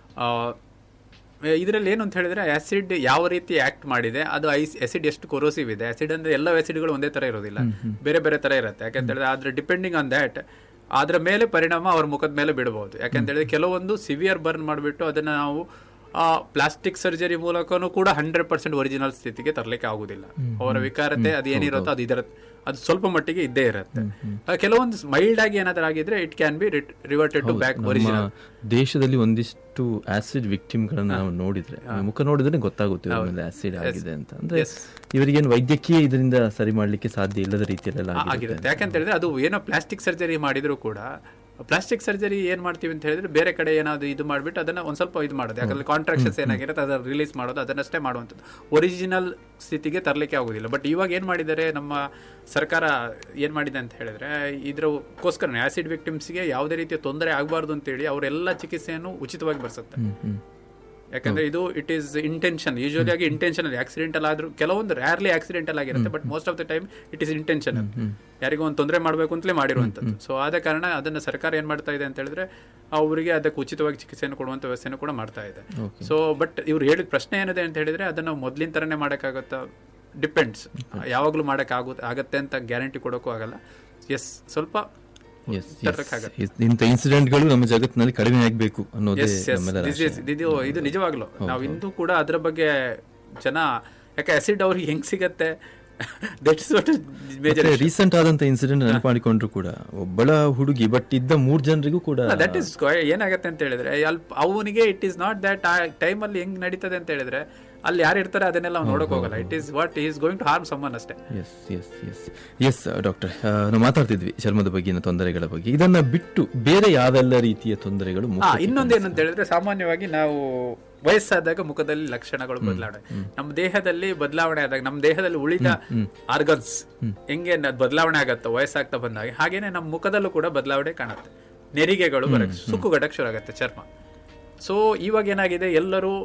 ಇದರಲ್ಲಿ ಏನು ಅಂತ ಹೇಳಿದ್ರೆ ಆಸಿಡ್ ಯಾವ ರೀತಿ ಆಕ್ಟ್ ಮಾಡಿದೆ ಅದು ಐಸ್ ಆಸಿಡ್ ಎಷ್ಟು ಕೊರೋಸಿವ್ ಇದೆ ಆಸಿಡ್ ಅಂದ್ರೆ ಎಲ್ಲ ಆಸಿಡ್ಗಳು ಒಂದೇ ತರ ಇರೋದಿಲ್ಲ ಬೇರೆ ಬೇರೆ ತರ ಇರುತ್ತೆ ಯಾಕಂತ ಹೇಳಿದ್ರೆ ಆದ್ರೆ ಡಿಪೆಂಡಿಂಗ್ ಆನ್ ದ್ಯಾಟ್ ಅದ್ರ ಮೇಲೆ ಪರಿಣಾಮ ಅವ್ರ ಮುಖದ ಮೇಲೆ ಬಿಡಬಹುದು ಯಾಕಂತ ಹೇಳಿದ್ರೆ ಕೆಲವೊಂದು ಸಿವಿಯರ್ ಬರ್ನ್ ಮಾಡಿಬಿಟ್ಟು ಅದನ್ನ ನಾವು ಪ್ಲಾಸ್ಟಿಕ್ ಸರ್ಜರಿ ಮೂಲಕನೂ ಕೂಡ ಹಂಡ್ರೆಡ್ ಪರ್ಸೆಂಟ್ ಒರಿಜಿನಲ್ ಸ್ಥಿತಿಗೆ ತರಲಿಕ್ಕೆ ಆಗುದಿಲ್ಲ ಅವರ ವಿಕಾರತೆ ಅದು ಏನಿರುತ್ತೋ ಅದು ಇದರ ಅದು ಸ್ವಲ್ಪ ಮಟ್ಟಿಗೆ ಇದ್ದೇ ಇರುತ್ತೆ ಆ, ಕೆಲವೊಂದು ಮೈಲ್ಡ್ ಆಗಿ ಏನಾದ್ರೂ ಆಗಿದ್ರೆ it can be reverted to back ನಮ್ಮ ಒರಿಜಿನಲ್ ದೇಶದಲ್ಲಿ ಒಂದಿಷ್ಟು ಆಸಿಡ್ ವಿಕ್ಟಿಮ್ಗಳನ್ನ ನಾವು ನೋಡಿದ್ರೆ ಮುಖ ನೋಡಿದ್ರೆ ಗೊತ್ತಾಗುತ್ತೆ ಇವ್ರ ಮೇಲೆ ಆಸಿಡ್ ಆಗಿದೆ ಅಂತ ಅಂದ್ರೆ ಇವರಿಗೇನು ವೈದ್ಯಕೀಯ ಇದರಿಂದ ಸರಿ ಮಾಡ್ಲಿಕ್ಕೆ ಸಾಧ್ಯ ಇಲ್ಲದ ರೀತಿಯಲ್ಲೆಲ್ಲ ಆಗಿರುತ್ತೆ ಆಗಿರುತ್ತೆ ಯಾಕಂತ ಹೇಳಿದ್ರೆ ಅದು ಏನೋ ಪ್ಲಾಸ್ಟಿಕ್ ಸರ್ಜರಿ ಮಾಡಿದ್ರು ಕೂಡ ಪ್ಲಾಸ್ಟಿಕ್ ಸರ್ಜರಿ ಏನ್ ಮಾಡ್ತೀವಿ ಅಂತ ಹೇಳಿದ್ರೆ ಬೇರೆ ಕಡೆ ಏನಾದ್ರು ಇದು ಮಾಡ್ಬಿಟ್ಟು ಅದನ್ನ ಒಂದ್ ಸ್ವಲ್ಪ ಇದು ಮಾಡೋದು ಯಾಕಂದ್ರೆ ಕಾಂಟ್ರಾಕ್ಷನ್ಸ್ ಏನಾಗಿರುತ್ತೆ ಅದನ್ನ ರಿಲೀಸ್ ಮಾಡೋದು ಅದನ್ನಷ್ಟೇ ಮಾಡುವಂಥದ್ದು ಒರಿಜಿನಲ್ ಸ್ಥಿತಿಗೆ ತರಲಿಕ್ಕೆ ಆಗುದಿಲ್ಲ ಬಟ್ ಇವಾಗ ಏನ್ ಮಾಡಿದ್ದಾರೆ ನಮ್ಮ ಸರ್ಕಾರ ಏನ್ ಮಾಡಿದೆ ಅಂತ ಹೇಳಿದ್ರೆ ಇದ್ರಕ್ಕೋಸ್ಕರ ಆಸಿಡ್ ವಿಕ್ಟಿಮ್ಸ್ಗೆ ಯಾವುದೇ ರೀತಿಯ ತೊಂದರೆ ಆಗಬಾರ್ದು ಅಂತೇಳಿ ಅವರೆಲ್ಲ ಚಿಕಿತ್ಸೆಯನ್ನು ಉಚಿತವಾಗಿ ಬರ್ಸುತ್ತೆ ಯಾಕಂದ್ರೆ ಇದು ಇಟ್ ಈಸ್ ಇಂಟೆನ್ಷನ್ ಯೂಶುವಲಿ ಆಗಿ ಇಂಟೆನ್ಷನಲ್ ಆಕ್ಸಿಡೆಂಟಲ್ ಆದ್ರೂ ಕೆಲವೊಂದು ರ್ಯಾರ್ಲಿ ಆಕ್ಸಿಡೆಂಟಲ್ ಆಗಿರುತ್ತೆ but most of the time it is intentional ಯಾರಿಗೂ ಒಂದು ತೊಂದರೆ ಮಾಡಬೇಕು ಅಂತಲೇ ಮಾಡಿರುವಂಥದ್ದು ಸೊ ಆದ ಕಾರಣ ಅದನ್ನ ಸರ್ಕಾರ ಏನ್ ಮಾಡ್ತಾ ಇದೆ ಅಂತ ಹೇಳಿದ್ರೆ ಅವರಿಗೆ ಅದಕ್ಕೆ ಉಚಿತವಾಗಿ ಚಿಕಿತ್ಸೆಯನ್ನು ಕೊಡುವಂತ ವ್ಯವಸ್ಥೆಯನ್ನು ಕೂಡ ಮಾಡ್ತಾ ಇದೆ ಸೊ ಬಟ್ ಇವ್ರು ಹೇಳಿದ ಪ್ರಶ್ನೆ ಏನಿದೆ ಅಂತ ಹೇಳಿದ್ರೆ ಅದನ್ನ ಮೊದ್ಲಿನ ತರನೇ ಮಾಡೋಕ್ಕಾಗತ್ತಾ ಡಿಪೆಂಡ್ಸ್ ಯಾವಾಗಲೂ ಮಾಡಕ್ ಆಗು ಆಗತ್ತೆ ಅಂತ ಗ್ಯಾರಂಟಿ ಕೊಡೋಕ್ಕೂ ಆಗಲ್ಲ ಎಸ್ ಸ್ವಲ್ಪ Yes, yes. ತರಕ್ಕಾಗತ್ತೆ. ಇಸ್- ಇಂಥ ಇನ್ಸಿಡೆಂಟ್ಗಳು ನಮ್ಮ ಜಗತ್ತಿನಲ್ಲಿ ಕಡಿಮೆ ಆಗಬೇಕು ಅನ್ನೋದೇ Yes, yes. ನಮ್ಮೆಲ್ಲರ This is- ಇದು ಇದು ನಿಜವಾಗ್ಲು ನಾವು ಇಂದು ಕೂಡ ಅದ್ರ ಬಗ್ಗೆ ಜನ ಯಾಕೆ ಆಸಿಡ್ ಅವ್ರಿಗೆ ಹೆಂಗ್ ಸಿಗತ್ತೆ that is what major recent ಆದಂತ ಇನ್ಸಿಡೆಂಟ್ ನೆನಪು ಮಾಡಿಕೊಂಡ್ರು ಕೂಡ ಒಬ್ಬಳ ಹುಡುಗಿ ಬಟ್ ಇದ್ದ ಮೂರ್ ಜನರಿಗೂ ಕೂಡ ದಟ್ ಇಸ್ ಏನಾಗತ್ತೆ ಅಂತ ಹೇಳಿದ್ರೆ ಅಲ್ಪ ಅವನಿಗೆ ಇಟ್ ಈಸ್ ನಾಟ್ ದಟ್ ಆ ಟೈಮಲ್ಲಿ ಹೆಂಗ್ ನಡೀತದೆ ಅಂತ ಹೇಳಿದ್ರೆ ಅಲ್ಲಿ ಯಾರು ಇರ್ತಾರೆ ಅದನ್ನೆಲ್ಲ ಅವ್ನು ನೋಡಕ್ ಹೋಗಲ್ಲ it is what is going to harm someone ಅಷ್ಟೇ yes yes yes yes doctor ನಾವು ಮಾತಾಡ್ತಿದ್ವಿ ಚರ್ಮದ ಬಗ್ಗಿನ ತೊಂದರೆಗಳ ಬಗ್ಗೆ ಇದನ್ನ ಬಿಟ್ಟು ಬೇರೆ ಯಾವೆಲ್ಲ ರೀತಿಯ ತೊಂದರೆಗಳು ಹಾ ಮುಖಕ್ಕೆ ಇನ್ನೊಂದು ಏನಂತ ಹೇಳಿದ್ರೆ ಸಾಮಾನ್ಯವಾಗಿ ನಾವು ವಯಸ್ಸಾದಾಗ ಮುಖದಲ್ಲಿ ಲಕ್ಷಣಗಳು ಬದಲಾವಣೆ ನಮ್ಮ ದೇಹದಲ್ಲಿ ಬದಲಾವಣೆ ಆದಾಗ ನಮ್ಮ ದೇಹದಲ್ಲಿ ಉಳಿದ ಆರ್ಗನ್ಸ್ ಹೆಂಗೆ ನ- ಬದಲಾವಣೆ ಆಗತ್ತೋ ವಯಸ್ಸಾಗ್ತಾ ಬಂದಾಗ ಹಾಗೇನೆ ನಮ್ಮ ಮುಖದಲ್ಲೂ ಕೂಡ ಬದಲಾವಣೆ ಕಾಣುತ್ತೆ ನೆರಿಗೆಗಳು ಬರಕ್ಕೆ ಸುಕ್ಕುಗಟ್ಟಕ್ಕೆ ಶುರು ಆಗುತ್ತೆ ಚರ್ಮ ಸೊ ಇವಾಗ ಏನಾಗಿದೆ ಎಲ್ಲರೂ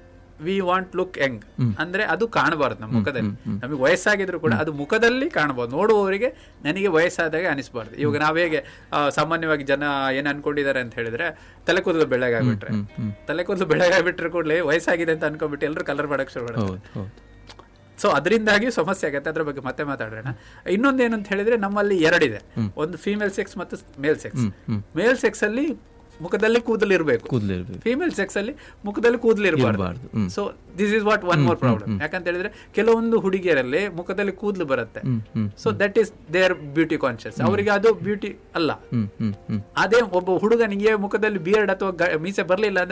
ವಿ ವಾಂಟ್ ಲುಕ್ ಯಂಗ್ ಅಂದ್ರೆ ಅದು ಕಾಣಬಾರ್ದು ನಮ್ಮ ಮುಖದಲ್ಲಿ ನಮಗೆ ವಯಸ್ಸಾಗಿದ್ರು ಕೂಡ ಅದು ಮುಖದಲ್ಲಿ ಕಾಣಬಹುದು ನೋಡುವವರಿಗೆ ನನಗೆ ವಯಸ್ಸಾದಾಗ ಅನಿಸ್ಬಾರ್ದು ಇವಾಗ ನಾವ್ ಹೇಗೆ ಆ, ಸಾಮಾನ್ಯವಾಗಿ ಜನ ಏನ್ ಅನ್ಕೊಂಡಿದ್ದಾರೆ ಅಂತ ಹೇಳಿದ್ರೆ ತಲೆ ಕೂದಲು ಬೆಳ್ಳಗಾಗ್ಬಿಟ್ರೆ ತಲೆ ಕೂದಲು ಬೆಳ್ಳಗಾಗ್ಬಿಟ್ರೆ ಕೂಡಲೇ ವಯಸ್ಸಾಗಿದೆ ಅಂತ ಅನ್ಕೊಂಡ್ಬಿಟ್ಟು ಎಲ್ಲರೂ ಕಲರ್ ಮಾಡಕ್ ಶುರು ಮಾಡ್ತಾರೆ ಹೌದು ಹೌದು ಸೊ ಅದರಿಂದಾಗಿ ಸಮಸ್ಯೆ ಆಗುತ್ತೆ ಅದ್ರ ಬಗ್ಗೆ ಮತ್ತೆ ಮಾತಾಡೋಣ ಇನ್ನೊಂದೇನು ಅಂತ ಹೇಳಿದ್ರೆ ನಮ್ಮಲ್ಲಿ ಎರಡಿದೆ ಒಂದು ಫೀಮೇಲ್ ಸೆಕ್ಸ್ ಮತ್ತು ಮೇಲ್ ಸೆಕ್ಸ್ ಮೇಲ್ ಸೆಕ್ಸ್ ಅಲ್ಲಿ ಮುಖದಲ್ಲಿ ಕೂದಲು ಇರಬೇಕು ಕೂದಲಿರ್ಬೇಕು ಫೀಮೇಲ್ ಸೆಕ್ಸ್ ಅಲ್ಲಿ ಮುಖದಲ್ಲಿ ಕೂದಲು ಇರ್ಬಾರ್ದು. ಇರಬಾರ್ದು hmm. So this is what one more problem ಯಾಕಂತ ಹೇಳಿದ್ರೆ ಕೆಲವೊಂದು ಹುಡುಗಿಯರಲ್ಲಿ ಮುಖದಲ್ಲಿ ಕೂದಲು ಬರುತ್ತೆ hmm hmm so that is their beauty conscious ಅವರಿಗೆ ಅದು ಬ್ಯೂಟಿ ಅಲ್ಲ ಹ್ಮ್ ಹ್ಮ್ ಹ್ಮ್ ಅದೇ ಒಬ್ಬ ಹುಡುಗನಿಗೆ ಮುಖದಲ್ಲಿ ಬಿಯರ್ಡ್ ಅಥವಾ ಗ- ಮೀಸೆ ಬರಲಿಲ್ಲ ಅಂದ್ರೆ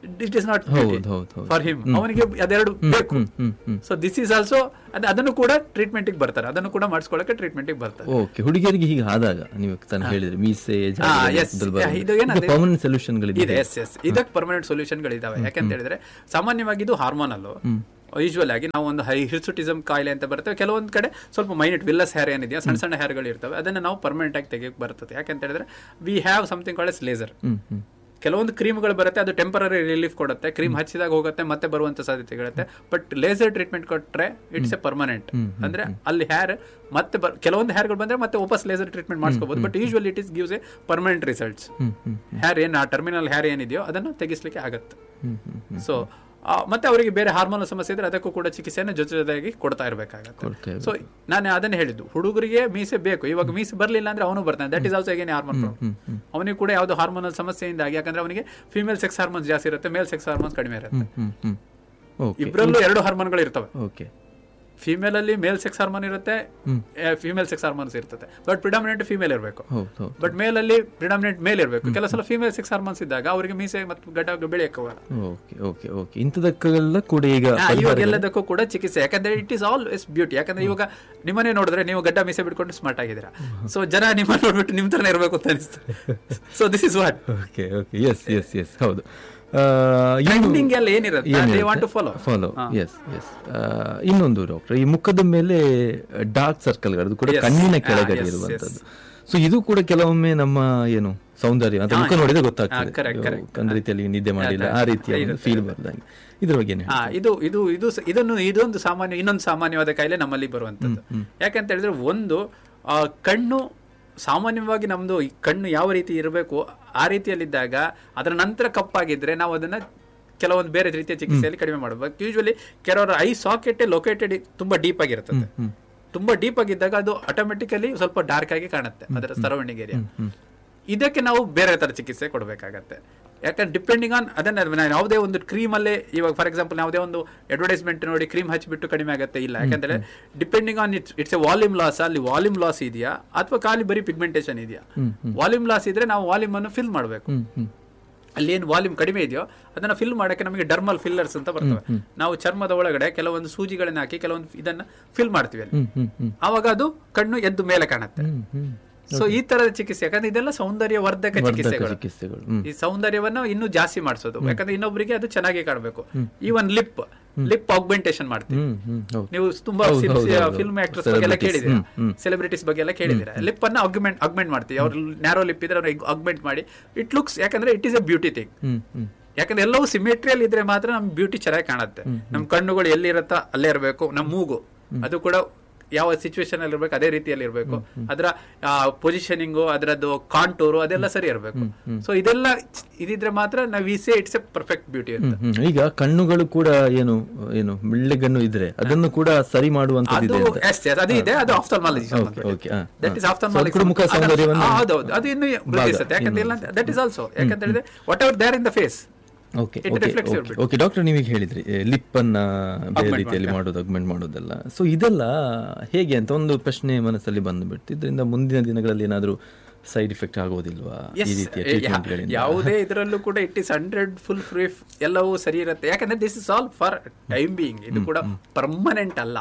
ಇಟ್ ಇಸ್ ನಾಟ್ ಹೌದು, ಹೌದು, ಹೌದು. ಫಾರ್ ಹಿಮ್ ಅವನಿಗೆ ಅದೆರಡು ಬೇಕು hmm, hmm, hmm. So this is also ಅದನ್ನು ಕೂಡ ಟ್ರೀಟ್ಮೆಂಟ್ ಬರ್ತಾರೆ ಅದನ್ನು ಕೂಡ ಮಾಡಿಸ್ಕೊಳ್ಳಕ್ಕೆ ಟ್ರೀಟ್ಮೆಂಟ್ ಬರ್ತಾರೆ ಓಕೆ ಹುಡುಗಿಯರಿಗೆ ಹೀಗೆ ಆದಾಗ ನೀವು ತಾನು ಹೇಳಿದ್ರಿ ಮೀಸೆ ಹಾ, yes. ಇದು ಏನಂದ್ರೆ- ಪರ್ಮನೆಂಟ್ ಸೊಲ್ಯೂಷನ್ಗಳಿದೆ ಇದೆ ಎಸ್ ಎಸ್ ಇದಕ್ಕೆ ಪರ್ಮನೆಂಟ್ ಸೊಲ್ಯೂಷನ್ಗಳಿದಾವೆ ಯಾಕಂತ ಹೇಳಿದ್ರೆ ಸಾಮಾನ್ಯವಾಗಿ ಇದು ಹಾರ್ಮೋನಲ್ ಯೂಶುವಲ್ ಆಗಿ ನಾವು ಒಂದು ಹೈ ಹಿರ್ಸುಟಿಸಮ್ ಕಾಯಿಲೆ ಅಂತ ಬರ್ತವೆ ಕೆಲವೊಂದು ಕಡೆ ಸ್ವಲ್ಪ ಮೈನಟ್ ವಿಲ್ಲಸ್ ಹೇರ್ ಏನಿದೆಯಾ ಸಣ್ಣ ಸಣ್ಣ ಹೇರ್ಗಳು ಇರ್ತವೆ ಅದನ್ನ ನಾವು ಪರ್ಮನೆಂಟ್ ಆಗಿ ತೆಗೆಯಕ್ಕೆ ಬರ್ತದೆ ಯಾಕಂತ ಹೇಳಿದ್ರೆ we have something called as laser hmm hmm ಕೆಲವೊಂದು ಕ್ರೀಮ್ಗಳು ಬರುತ್ತೆ ಅದು ಟೆಂಪರರಿ ರಿಲೀಫ್ ಕೊಡುತ್ತೆ ಕ್ರೀಮ್ ಹಚ್ಚಿದಾಗ ಹೋಗುತ್ತೆ ಮತ್ತೆ ಬರುವಂತ ಸಾಧ್ಯತೆಗಳಿರುತ್ತೆ ಬಟ್ ಲೇಸರ್ ಟ್ರೀಟ್ಮೆಂಟ್ ಕೊಟ್ರೆ ಇಟ್ಸ್ ಎ ಪರ್ಮನೆಂಟ್ ಅಂದ್ರೆ ಅಲ್ಲಿ ಹೇರ್ ಮತ್ತೆ ಬರ್- ಕೆಲವೊಂದು ಹೇರ್ಗಳು ಬಂದ್ರೆ ಮತ್ತೆ ವಾಪಸ್ ಲೇಸರ್ ಟ್ರೀಟ್ಮೆಂಟ್ ಮಾಡಿಸ್ಕೋಬಹುದು but usually it is gives a permanent results hmm hmm hair ಏನು ಆ ಟರ್ಮಿನಲ್ ಹೇರ್ ಏನಿದೆಯೋ ಅದನ್ನು ತೆಗಿಸ್ಲಿಕ್ಕೆ ಆಗತ್ತೆ ಹ್ಮ್ ಹ್ಮ್ ಹ್ಮ್ ಸೊ ಮತ್ತೆ ಅವರಿಗೆ ಬೇರೆ ಹಾರ್ಮೋನಲ್ ಸಮಸ್ಯೆ ಇದ್ರೆ ಅದಕ್ಕೂ ಕೂಡ ಚಿಕಿತ್ಸೆಯನ್ನು ಜೊತೆ ಜೊತೆಯಾಗಿ ಕೊಡ್ತಾ ಇರಬೇಕಾಗತ್ತೆ ಕೊಡ್ತಾ ಸೊ ನಾನು ಅದನ್ನೇ ಹೇಳಿದ್ದು ಹುಡುಗರಿಗೆ ಮೀಸೆ ಬೇಕು ಇವಾಗ ಮೀಸೆ ಬರ್ಲಿಲ್ಲ ಅಂದ್ರೆ ಅವನು ಬರ್ತಾನೆ ದಟ್ ಇಸ್ ಆಲ್ಸೋ ಏನೇ ಹಾರ್ಮೋನ್ ಪ್ರಾಬ್ಲಮ್ ಅವನಿಗೆ ಕೂಡ ಯಾವ್ದು ಹಾರ್ಮೋನಲ್ ಸಮಸ್ಯೆಯಿಂದಾಗಿ ಯಾಕಂದ್ರೆ ಅವನಿಗೆ ಫಿಮೇಲ್ ಸೆಕ್ಸ್ ಹಾರ್ಮೋನ್ಸ್ ಜಾಸ್ತಿ ಇರುತ್ತೆ ಮೇಲ್ ಸೆಕ್ಸ್ ಹಾರ್ಮೋನ್ಸ್ ಕಡಿಮೆ ಇರುತ್ತೆ ಹ್ಮ್ ಹ್ಮ್ ಹ್ಮ್ ಓಕೆ ಇಬ್ಬರಲ್ಲೂ ಎರಡು ಹಾರ್ಮೋನ್ಗಳು ಇರ್ತವೆ ಓಕೆ ಫಿಮೇಲ್ ಅಲ್ಲಿ ಮೇಲ್ ಸೆಕ್ಸ್ ಹಾರ್ಮೋನ್ ಇರುತ್ತೆ ಫಿಮೇಲ್ ಸೆಕ್ಸ್ ಹಾರ್ಮೋನ್ಸ್ ಇರ್ತದೆ ಬಟ್ ಪ್ರಿಡಾಮಿನೆಂಟ್ ಫಿಮೇಲ್ ಇರಬೇಕು ಹೌದು ಹೌದು ಬಟ್ ಮೇಲ್ ಅಲ್ಲಿ ಪ್ರಿಡಾಮಿನೆಂಟ್ ಮೇಲ್ ಇರಬೇಕು ಕೆಲವು ಸಲ ಫಿಮೇಲ್ ಸೆಕ್ಸ್ ಹಾರ್ಮೋನ್ಸ್ ಇದ್ದಾಗ ಅವರಿಗೆ ಮೀಸೆ ಮತ್ತು ಗಡ್ಡ ಬೆಳೆಯಕ್ಕೆ ಹೋಗಲ್ಲ ಓಕೆ ಓಕೆ ಓಕೆ ಇಂಥದಕ್ಕೆಲ್ಲ ಕೂಡ ಈಗ ಹಾ, ಇವಾಗ ಪರಿಹಾರ- ಎಲ್ಲದಕ್ಕೂ ಕೂಡ ಚಿಕಿತ್ಸೆ ಯಾಕಂದ್ರೆ it is all is beauty ಯಾಕಂದ್ರೆ ಇವಾಗ ನಿಮ್ಮನ್ನೇ ನೋಡಿದ್ರೆ ನೀವು ಗಡ್ಡ ಮೀಸೆ ಬಿಟ್ಕೊಂಡು ಸ್ಮಾರ್ಟ್ ಆಗಿದ್ದೀರಾ ಸೊ ಜನ ನಿಮ್ಮ ನೋಡ್ಬಿಟ್ಟು ನಿಮ್ ತರನೇ ಇರಬೇಕು ಅಂತ ಅನಿಸ್ತದೆ so this is what okay okay yes yes yes ಹೌದು ಟ್ರೆಂಡಿಂಗ್ ಎಲ್ಲ ಏನಿರುತ್ತೆ they want to follow follow yes yes ಇನ್ನೊಂದು ಡಾಕ್ಟರ್ ಈ ಮುಖದ ಮೇಲೆ ಡಾರ್ಕ್ ಸರ್ಕಲ್ ಅದು ಕೂಡ Yes. ಕಣ್ಣಿನ Ah, ಕೆಳಗಡೆ yes, ಇರುವಂತದ್ದು ಸೊ ಇದು ಕೂಡ ಕೆಲವೊಮ್ಮೆ ನಮ್ಮ ಏನು ಸೌಂದರ್ಯ ಅಂತ ಮುಖ ನೋಡಿದ್ರೆ ಗೊತ್ತಾಗ್ತದೆ correct, ಅಯ್ಯೋ, correct. ಒಂದ್ ರೀತಿಯಲ್ಲಿ ನಿದ್ದೆ ಮಾಡಿಲ್ಲ ಆ ರೀತಿಯ ಫೀಲ್ ಬರ್ದಂಗೆ ಇದ್ರ ಬಗ್ಗೆ ಏನು ಹಾ ಇದು ಇದು ಇದು ಸ- ಇದನ್ನು ಇದೊಂದು ಸಾಮಾನ್ಯ ಇನ್ನೊಂದು ಸಾಮಾನ್ಯವಾದ ಕಾಯಿಲೆ ನಮ್ಮಲ್ಲಿ ಬರುವಂತದ್ದು ಯಾಕಂತ ಹೇಳಿದ್ರೆ ಒಂದು ಆ, ಕಣ್ಣು ಸಾಮಾನ್ಯವಾಗಿ ನಮ್ದು ಈ ಕಣ್ಣು ಯಾವ ರೀತಿ ಇರಬೇಕು ಆ ರೀತಿಯಲ್ಲಿದ್ದಾಗ ಅದರ ನಂತರ ಕಪ್ಪಾಗಿದ್ರೆ ನಾವು ಅದನ್ನ ಕೆಲವೊಂದು ಬೇರೆ ರೀತಿಯ ಚಿಕಿತ್ಸೆಯಲ್ಲಿ ಕಡಿಮೆ ಮಾಡಬೇಕು ಯೂಶುವಲಿ ಕೆಲವರ ಐ ಸಾಕೆಟ್ ಲೊಕೇಟೆಡ್ ತುಂಬಾ ಡೀಪ್ ಆಗಿರ್ತದೆ ತುಂಬಾ ಡೀಪ್ ಆಗಿದ್ದಾಗ ಅದು ಆಟೋಮೆಟಿಕಲಿ ಸ್ವಲ್ಪ ಡಾರ್ಕ್ ಆಗಿ ಕಾಣುತ್ತೆ ಅದರ ಸರೌಂಡಿಂಗ್ ಏರಿಯಾ ಇದಕ್ಕೆ ನಾವು ಬೇರೆ ತರ ಚಿಕಿತ್ಸೆ ಕೊಡಬೇಕಾಗತ್ತೆ ಯಾಕಂದ್ರೆ ಡಿಪೆಂಡಿಂಗ್ ಆನ್ ಅದನ್ನ ನಾನು ಯಾವುದೇ ಒಂದು ಕ್ರೀಮ್ ಅಲ್ಲೇ ಇವಾಗ ಫಾರ್ ಎಕ್ಸಾಂಪಲ್ ಯಾವುದೇ ಒಂದು ಅಡ್ವರ್ಟೈಸ್ಮೆಂಟ್ ನೋಡಿ ಕ್ರೀಮ್ ಹಚ್ಚಿಬಿಟ್ಟು ಕಡಿಮೆ ಆಗುತ್ತೆ ಇಲ್ಲ ಯಾಕಂದ್ರೆ depending on it's it's a volume loss ಅಲ್ಲಿ ವಾಲ್ಯೂಮ್ ಲಾಸ್ ಇದೆಯಾ ಅಥವಾ ಖಾಲಿ ಬರೀ ಪಿಗ್ಮೆಂಟೇಷನ್ ಇದೆಯಾ ವಾಲ್ಯೂಮ್ ಲಾಸ್ ಇದ್ರೆ ನಾವು ವಾಲ್ಯೂಮ್ ಅನ್ನು ಫಿಲ್ ಮಾಡಬೇಕು ಹ್ಮ್ ಹ್ಮ್ ಅಲ್ಲಿ ಏನು ವಾಲ್ಯೂಮ್ ಕಡಿಮೆ ಇದೆಯೋ ಅದನ್ನ ಫಿಲ್ ಮಾಡಕ್ಕೆ ನಮಗೆ ಡರ್ಮಲ್ ಫಿಲ್ಲರ್ಸ್ ಅಂತ ಬರ್ತವೆ ನಾವು ಚರ್ಮದ ಒಳಗಡೆ ಕೆಲವೊಂದು ಸೂಜಿಗಳನ್ನ ಹಾಕಿ ಕೆಲವೊಂದು ಇದನ್ನ ಫಿಲ್ ಮಾಡ್ತೀವಿ ಅಲ್ಲಿ ಹ್ಮ್ ಹ್ಮ್ ಹ್ಮ್ ಆವಾಗ ಅದು ಕಣ್ಣು ಎದ್ದು ಮೇಲೆ ಕಾಣುತ್ತೆ ಹ್ಮ್ ಹ್ಮ್ ಸೊ ಈ ತರದ ಚಿಕಿತ್ಸೆ ಯಾಕಂದ್ರೆ ಇದೆಲ್ಲ ಸೌಂದರ್ಯ ವರ್ಧಕ ವರ್ಧಕ ಚಿಕಿತ್ಸೆಗಳು ಚಿಕಿತ್ಸೆಗಳು ಹ್ಮ್ ಈ ಸೌಂದರ್ಯವನ್ನ ಇನ್ನೂ ಜಾಸ್ತಿ ಮಾಡಿಸೋದು ಯಾಕಂದ್ರೆ ಇನ್ನೊಬ್ಬರಿಗೆ ಅದು ಚೆನ್ನಾಗಿ ಕಾಣಬೇಕು ಈವನ್ ಲಿಪ್ ಲಿಪ್ ಆಗ್ಮೆಂಟೇಷನ್ ಮಾಡ್ತೀವಿ ಹ್ಮ್ ಹ್ಮ್ ಹೌದು ನೀವು ತುಂಬಾ ಹೌದು, ಹೌದು, ಹೌದು. ಫಿಲ್ಮ್ ಆಕ್ಟರ್ಸ್ ಬಗ್ಗೆ ಎಲ್ಲ Celebrities. ಕೇಳಿದ್ದೀರಾ ಹ್ಮ್, ಹ್ಮ್. ಸೆಲೆಬ್ರಿಟೀಸ್ ಬಗ್ಗೆ ಎಲ್ಲ ಕೇಳಿದ್ದೀರಾ ಲಿಪ್ ಅನ್ನ ಅಗ್ಮೆಂಟ್ ಅಗ್ಮೆಂಟ್ ಮಾಡ್ತೀವಿ ಅವ್ರ ನ್ಯಾರೋ ಲಿಪ್ ಇದ್ರೆ ಅವ್ರಿಗೆ ಅಗ್ಮೆಂಟ್ ಮಾಡಿ ಇಟ್ ಲುಕ್ಸ್ ಯಾಕಂದ್ರೆ it is a beauty thing hmm hmm ಯಾಕಂದ್ರೆ ಎಲ್ಲವೂ ಸಿಮೆಟ್ರಿಯಲ್ ಇದ್ರೆ ಮಾತ್ರ ನಮ್ ಬ್ಯೂಟಿ ಚೆನ್ನಾಗಿ ಕಾಣುತ್ತೆ ನಮ್ ಕಣ್ಣುಗಳು ಎಲ್ಲಿರತ್ತ ಅಲ್ಲೇ ಇರಬೇಕು ನಮ್ ಮೂಗು ಅದು ಕೂಡ ಯಾವ ಸಿಚುವೇಶನ್ ಅಲ್ಲಿ ಇರ್ಬೇಕು ಅದೇ ರೀತಿಯಲ್ಲಿ ಇರಬೇಕು ಅದರ ಪೊಸಿಷನಿಂಗು ಅದರದ್ದು ಕಾಂಟೂರು ಅದೆಲ್ಲ ಸರಿ ಇರಬೇಕು ಸೊ ಇದೆಲ್ಲ ಚ್- ಇದಿದ್ರೆ ಮಾತ್ರ ನಾವು we say it's a perfect beauty ಅಂತ ಹ್ಮ್, ಹ್ಮ್. ಈಗ ಕಣ್ಣುಗಳು ಕೂಡ ಏನು ಏನು ಮಿಳ್ಳೆಗಣ್ಣು ಇದ್ರೆ ಅದನ್ನು ಕೂಡ ಸರಿ ಅದು ಮಾಡುವಂತದ್ದಿದೆ ಅಂತ yes, yes, ಅದು ಇದೆ ಅದು ಆಫ್ಥಲ್ಮಾಲಜಿ ಓಕೆ ಓಕೆ ಹಾ, ದಟ್ ಹಾ. ಇಸ್ So ಅದು ಕೂಡ ಮುಖ ಸೌಂದರ್ಯವನ್ನು ಹೌದೌದು ಅದು ಇನ್ನು ವೃದ್ಧಿಸುತ್ತೆ ಯಾಕಂದ್ರೆ ಇಲ್ಲ ದಟ್ ಇಸ್ ಆಲ್ಸೋ ಯಾಕಂತ ಹೇಳಿದ್ರೆ whatever there in the face okay It okay reflects your okay okay doctor ನೀವೀಗ ಹೇಳಿದ್ರಿ ಲಿಪ್ ಅನ್ನ ಬೇರೆ ರೀತಿಯಲ್ಲಿ ಮಾಡೋದು ಅಗ್ಮೆಂಟ್ ಮಾಡೋದೆಲ್ಲ ಸೊ ಇದೆಲ್ಲ ಹೇಗೆ ಅಂತ ಒಂದು ಪ್ರಶ್ನೆ ಮನಸ್ಸಲ್ಲಿ ಬಂದ್ಬಿಡ್ತು ಇದರಿಂದ ಮುಂದಿನ ದಿನಗಳಲ್ಲಿ ಏನಾದರೂ ಸೈಡ್ ಎಫೆಕ್ಟ್ ಆಗೋದಿಲ್ವಾ ಈ ರೀತಿಯ ಟ್ರೀಟ್ಮೆಂಟ್ಗಳಿಂದ ಯಾವುದೇ ಇದರಲ್ಲೂ ಕೂಡ ಇಟ್ ಇಸ್ ಹಂಡ್ರೆಡ್ ಫುಲ್ ಫ್ರೀಫ್ ಎಲ್ಲವೂ ಸರಿ ಇರುತ್ತೆ ಯಾಕಂದ್ರೆ this is all for time being ಇದು ಕೂಡ ಪರ್ಮನೆಂಟ್ ಅಲ್ಲ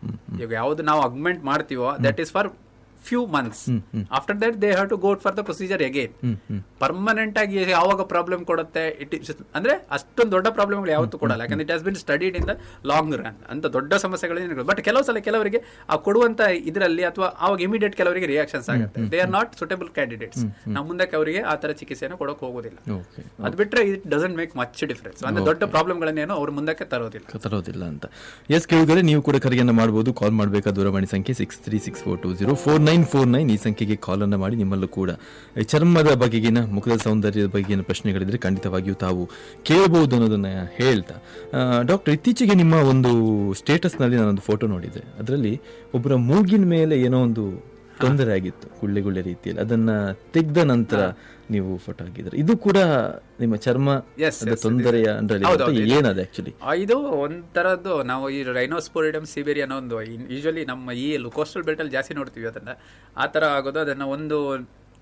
ಈಗ ಯಾವ್ದು ನಾವು ಅಗ್ಮೆಂಟ್ ಮಾಡ್ತೀವೋ that is for few months after that they have to go for the procedure again permanent ಆಗಿ ಯಾವಾಗ ಪ್ರಾಬ್ಲಮ್ ಕೊಡುತ್ತೆ ಇಟ್ ಇಸ್ ಅಂದ್ರೆ ಅಷ್ಟೊಂದು ದೊಡ್ಡ ಪ್ರಾಬ್ಲಮ್ಗಳು ಯಾವತ್ತೂ ಕೊಡಲ್ಲ ಯಾಕಂದ್ರೆ it has been studied in the long run ಅಂತ ದೊಡ್ಡ ಸಮಸ್ಯೆಗಳು ಬಟ್ ಕೆಲವು ಸಲ ಕೆಲವರಿಗೆ ಆ ಕೊಡುವಂತ ಇದರಲ್ಲಿ ಅಥವಾ ಅವಾಗ ಇಮಿಡಿಯೇಟ್ ಕೆಲವರಿಗೆ ರಿಯಾಕ್ಷನ್ಸ್ ಆಗುತ್ತೆ they are not suitable candidates ನಾವು ಮುಂದಕ್ಕೆ ಅವರಿಗೆ ಆ ತರ ಚಿಕಿತ್ಸೆಯನ್ನು ಕೊಡೋಕೆ ಹೋಗೋದಿಲ್ಲ ಓಕೆ ಅದು ಬಿಟ್ರೆ it doesn't make much difference ಅಂದ್ರೆ ದೊಡ್ಡ ಪ್ರಾಬ್ಲಮ್ಗಳನ್ನೇನು ಅವ್ರ ಮುಂದಕ್ಕೆ ತರೋದಿಲ್ಲ ತರೋದಿಲ್ಲ ಅಂತ ಎಸ್ ಕೇಳಿದರೆ ನೀವು ಕೂಡ ಕರೆಯನ್ನು ಮಾಡಬಹುದು ಕಾಲ್ ಮಾಡಬೇಕಾದ ದೂರವಾಣಿ ಸಂಖ್ಯೆ six three six four two zero four nine four nine ಈ ಸಂಖ್ಯೆಗೆ ಕಾಲನ್ನು ಮಾಡಿ ನಿಮ್ಮಲ್ಲೂ ಕೂಡ ಈ ಚರ್ಮದ ಬಗೆಗಿನ ಮುಖದ ಸೌಂದರ್ಯದ ಬಗೆಗಿನ ಪ್ರಶ್ನೆಗಳಿದ್ರೆ ಖಂಡಿತವಾಗಿಯೂ ತಾವು ಕೇಳಬಹುದು ಅನ್ನೋದನ್ನ ಹೇಳ್ತಾ ಡಾಕ್ಟರ್ ಇತ್ತೀಚೆಗೆ ನಿಮ್ಮ ಒಂದು ಸ್ಟೇಟಸ್ನಲ್ಲಿ ನಾನೊಂದು ಫೋಟೋ ನೋಡಿದೆ ಅದರಲ್ಲಿ ಒಬ್ಬರ ಮೂಗಿನ ಮೇಲೆ ಏನೋ ಒಂದು ತೊಂದರೆ ಆಗಿತ್ತು ಗುಳ್ಳೆ ಗುಳ್ಳೆ ರೀತಿಯಲ್ಲಿ ಅದನ್ನ ತೆಗೆದ ನಂತರ ನೀವು ಫೋಟೋ ಹಾಕಿದ್ರೆ ಇದು ಕೂಡ ನಿಮ್ಮ ಚರ್ಮ Yes, ಅದ yes, ತೊಂದರೆಯ ಹೌದು, ಅಂದ್ರೆ ಹೌದು, ಇದೆ. ಏನದು ಆಕ್ಚುಲಿ ಆ, ಇದು ಒಂಥರದ್ದು ನಾವು ಈ ರೈನೋಸ್ಪೋರಿಡಮ್ ಸಿಬೇರಿ ಅನ್ನೋ ಒಂದು ಯೂಶಲಿ ನಮ್ಮ ಈ ಕೋಸ್ಟಲ್ ಬೆಲ್ಟ್ ಅಲ್ಲಿ ಜಾಸ್ತಿ ನೋಡ್ತೀವಿ ಅದನ್ನ ಆ ತರ ಆಗೋದು ಅದನ್ನ ಒಂದು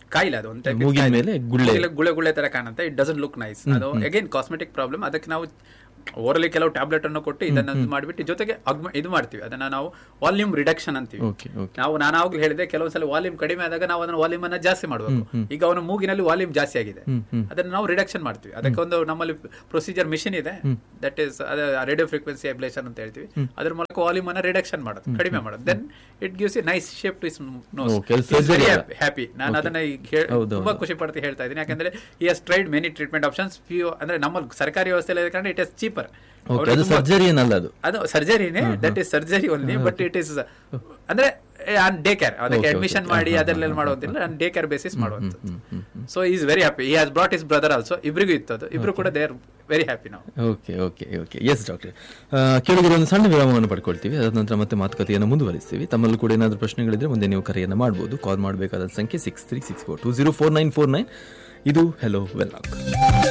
ಕಾಯಿಲೆ ಅದು ಒಂದು ಮೂಗಿನ ಮೇಲೆ ಗುಳ್ಳೆ. ಗುಳೆ ಗುಳೆ ತರ ಕಾಣುತ್ತೆ ಇಟ್ ಡಸಂಟ್ ಲುಕ್ ನೈಸ್ ಅದು ಅಗೇನ್ ಕಾಸ್ಮೆಟಿಕ್ ಪ್ರಾಬ್ಲಮ್ ಅದಕ್ಕೆ ನಾವು ಓರಲಿ ಕೆಲವು ಟ್ಯಾಬ್ಲೆಟ್ ಅನ್ನು ಕೊಟ್ಟು ಇದನ್ನ ಮಾಡಿಬಿಟ್ಟು ಜೊತೆಗೆ ಅಗ್ಮ- ಇದು ಮಾಡ್ತೀವಿ ಅದನ್ನ ನಾವು ವಾಲ್ಯೂಮ್ ರಿಡಕ್ಷನ್ ಅಂತೀವಿ ಓಕೆ ಓಕೆ ನಾವು ನಾನು ಆವಾಗಲೇ ಹೇಳಿದೆ ಕೆಲವೊಂದ್ಸಲ ವಾಲ್ಯೂಮ್ ಕಡಿಮೆ ಆದಾಗ ನಾವು ಅದನ್ನ ವಾಲ್ಯೂಮ್ ಅನ್ನ ಜಾಸ್ತಿ ಮಾಡಬೇಕು ಈಗ ಅವನ ಮೂಗಿನಲ್ಲಿ ವಾಲ್ಯೂಮ್ ಜಾಸ್ತಿ ಆಗಿದೆ ಅದನ್ನ ನಾವು ರಿಡಕ್ಷನ್ ಮಾಡ್ತೀವಿ ಅದಕ್ಕೆ ಒಂದು ನಮ್ಮಲ್ಲಿ ಪ್ರೊಸೀಜರ್ ಮಿಷಿನ್ ಇದೆ that is radio frequency ablation ಅಂತ ಹೇಳ್ತೀವಿ ಅದ್ರ ಮೂಲಕ ವಾಲ್ಯೂಮ್ ಅನ್ನ ರಿಡಕ್ಷನ್ ಮಾಡೋದು ಕಡಿಮೆ ಮಾಡೋದು then it gives a nice shape to is Okay, ಅದು surgery ಅಲ್ಲ. ಹ್ಯಾಪಿ ನಾನು ಅದನ್ನ ಈಗ ಹೇಳ್- ಹೌದು, ತುಂಬಾ ಖುಷಿ ಪಡ್ತಿ ಹೇಳ್ತಾ ಇದ್ದೀನಿ ಯಾಕಂದ್ರೆ ಈ ಹಸ್ ಟ್ರೈಡ್ ಮೆನಿ ಟ್ರೀಟ್ಮೆಂಟ್ ಆಪ್ಷನ್ಸ್ ಅಂದ್ರೆ ನಮ್ಮಲ್ಲಿ ಸರ್ಕಾರಿ ವ್ಯವಸ್ಥೆ ಕಾರಣ ಇಟ್ ಇಸ್ ಚೀಪರ್ ಓಕೆ ಅದು ಸರ್ಜರಿ ಏನಲ್ಲ ಅದು ಅದು ಸರ್ಜರಿನೇ that is surgery only but it is ಅಂದ್ರೆ ಡೇ ಕೇರ್ ಅದಕ್ಕೆ ಅಡ್ಮಿಷನ್ ಮಾಡಿ ಅದರಲ್ಲೆಲ್ಲ ಮಾಡೋದಿಲ್ಲ ಡೇ ಕೇರ್ ಬೇಸಿಸ್ ಮಾಡುವಂಥದ್ದು so is very happy he has brought his brother also ಇಬ್ರಿಗೂ ಇತ್ತು ಅದು ಇಬ್ರು ಕೂಡ ದೇ ಆರ್ ವೆರಿ ಹ್ಯಾಪಿ ನಾವು okay okay okay yes doctor ಕೇಳಿದ್ರೆ ಒಂದು ಸಣ್ಣ ವಿರಾಮವನ್ನು ಪಡ್ಕೊಳ್ತೀವಿ ಅದಾದ ನಂತರ ಮತ್ತೆ ಮಾತುಕತೆಯನ್ನು ಮುಂದುವರಿಸ್ತೀವಿ ತಮ್ಮಲ್ಲೂ ಕೂಡ ಏನಾದರೂ ಪ್ರಶ್ನೆಗಳಿದ್ರೆ ಮುಂದೆ ನೀವು ಕರೆಯನ್ನು ಮಾಡ್ಬೋದು ಕಾಲ್ ಮಾಡಬೇಕಾದ ಸಂಖ್ಯೆ six three six four two zero four nine four nine ಇದು ಹೆಲೋ ವೆಲ್ಲಾಕ್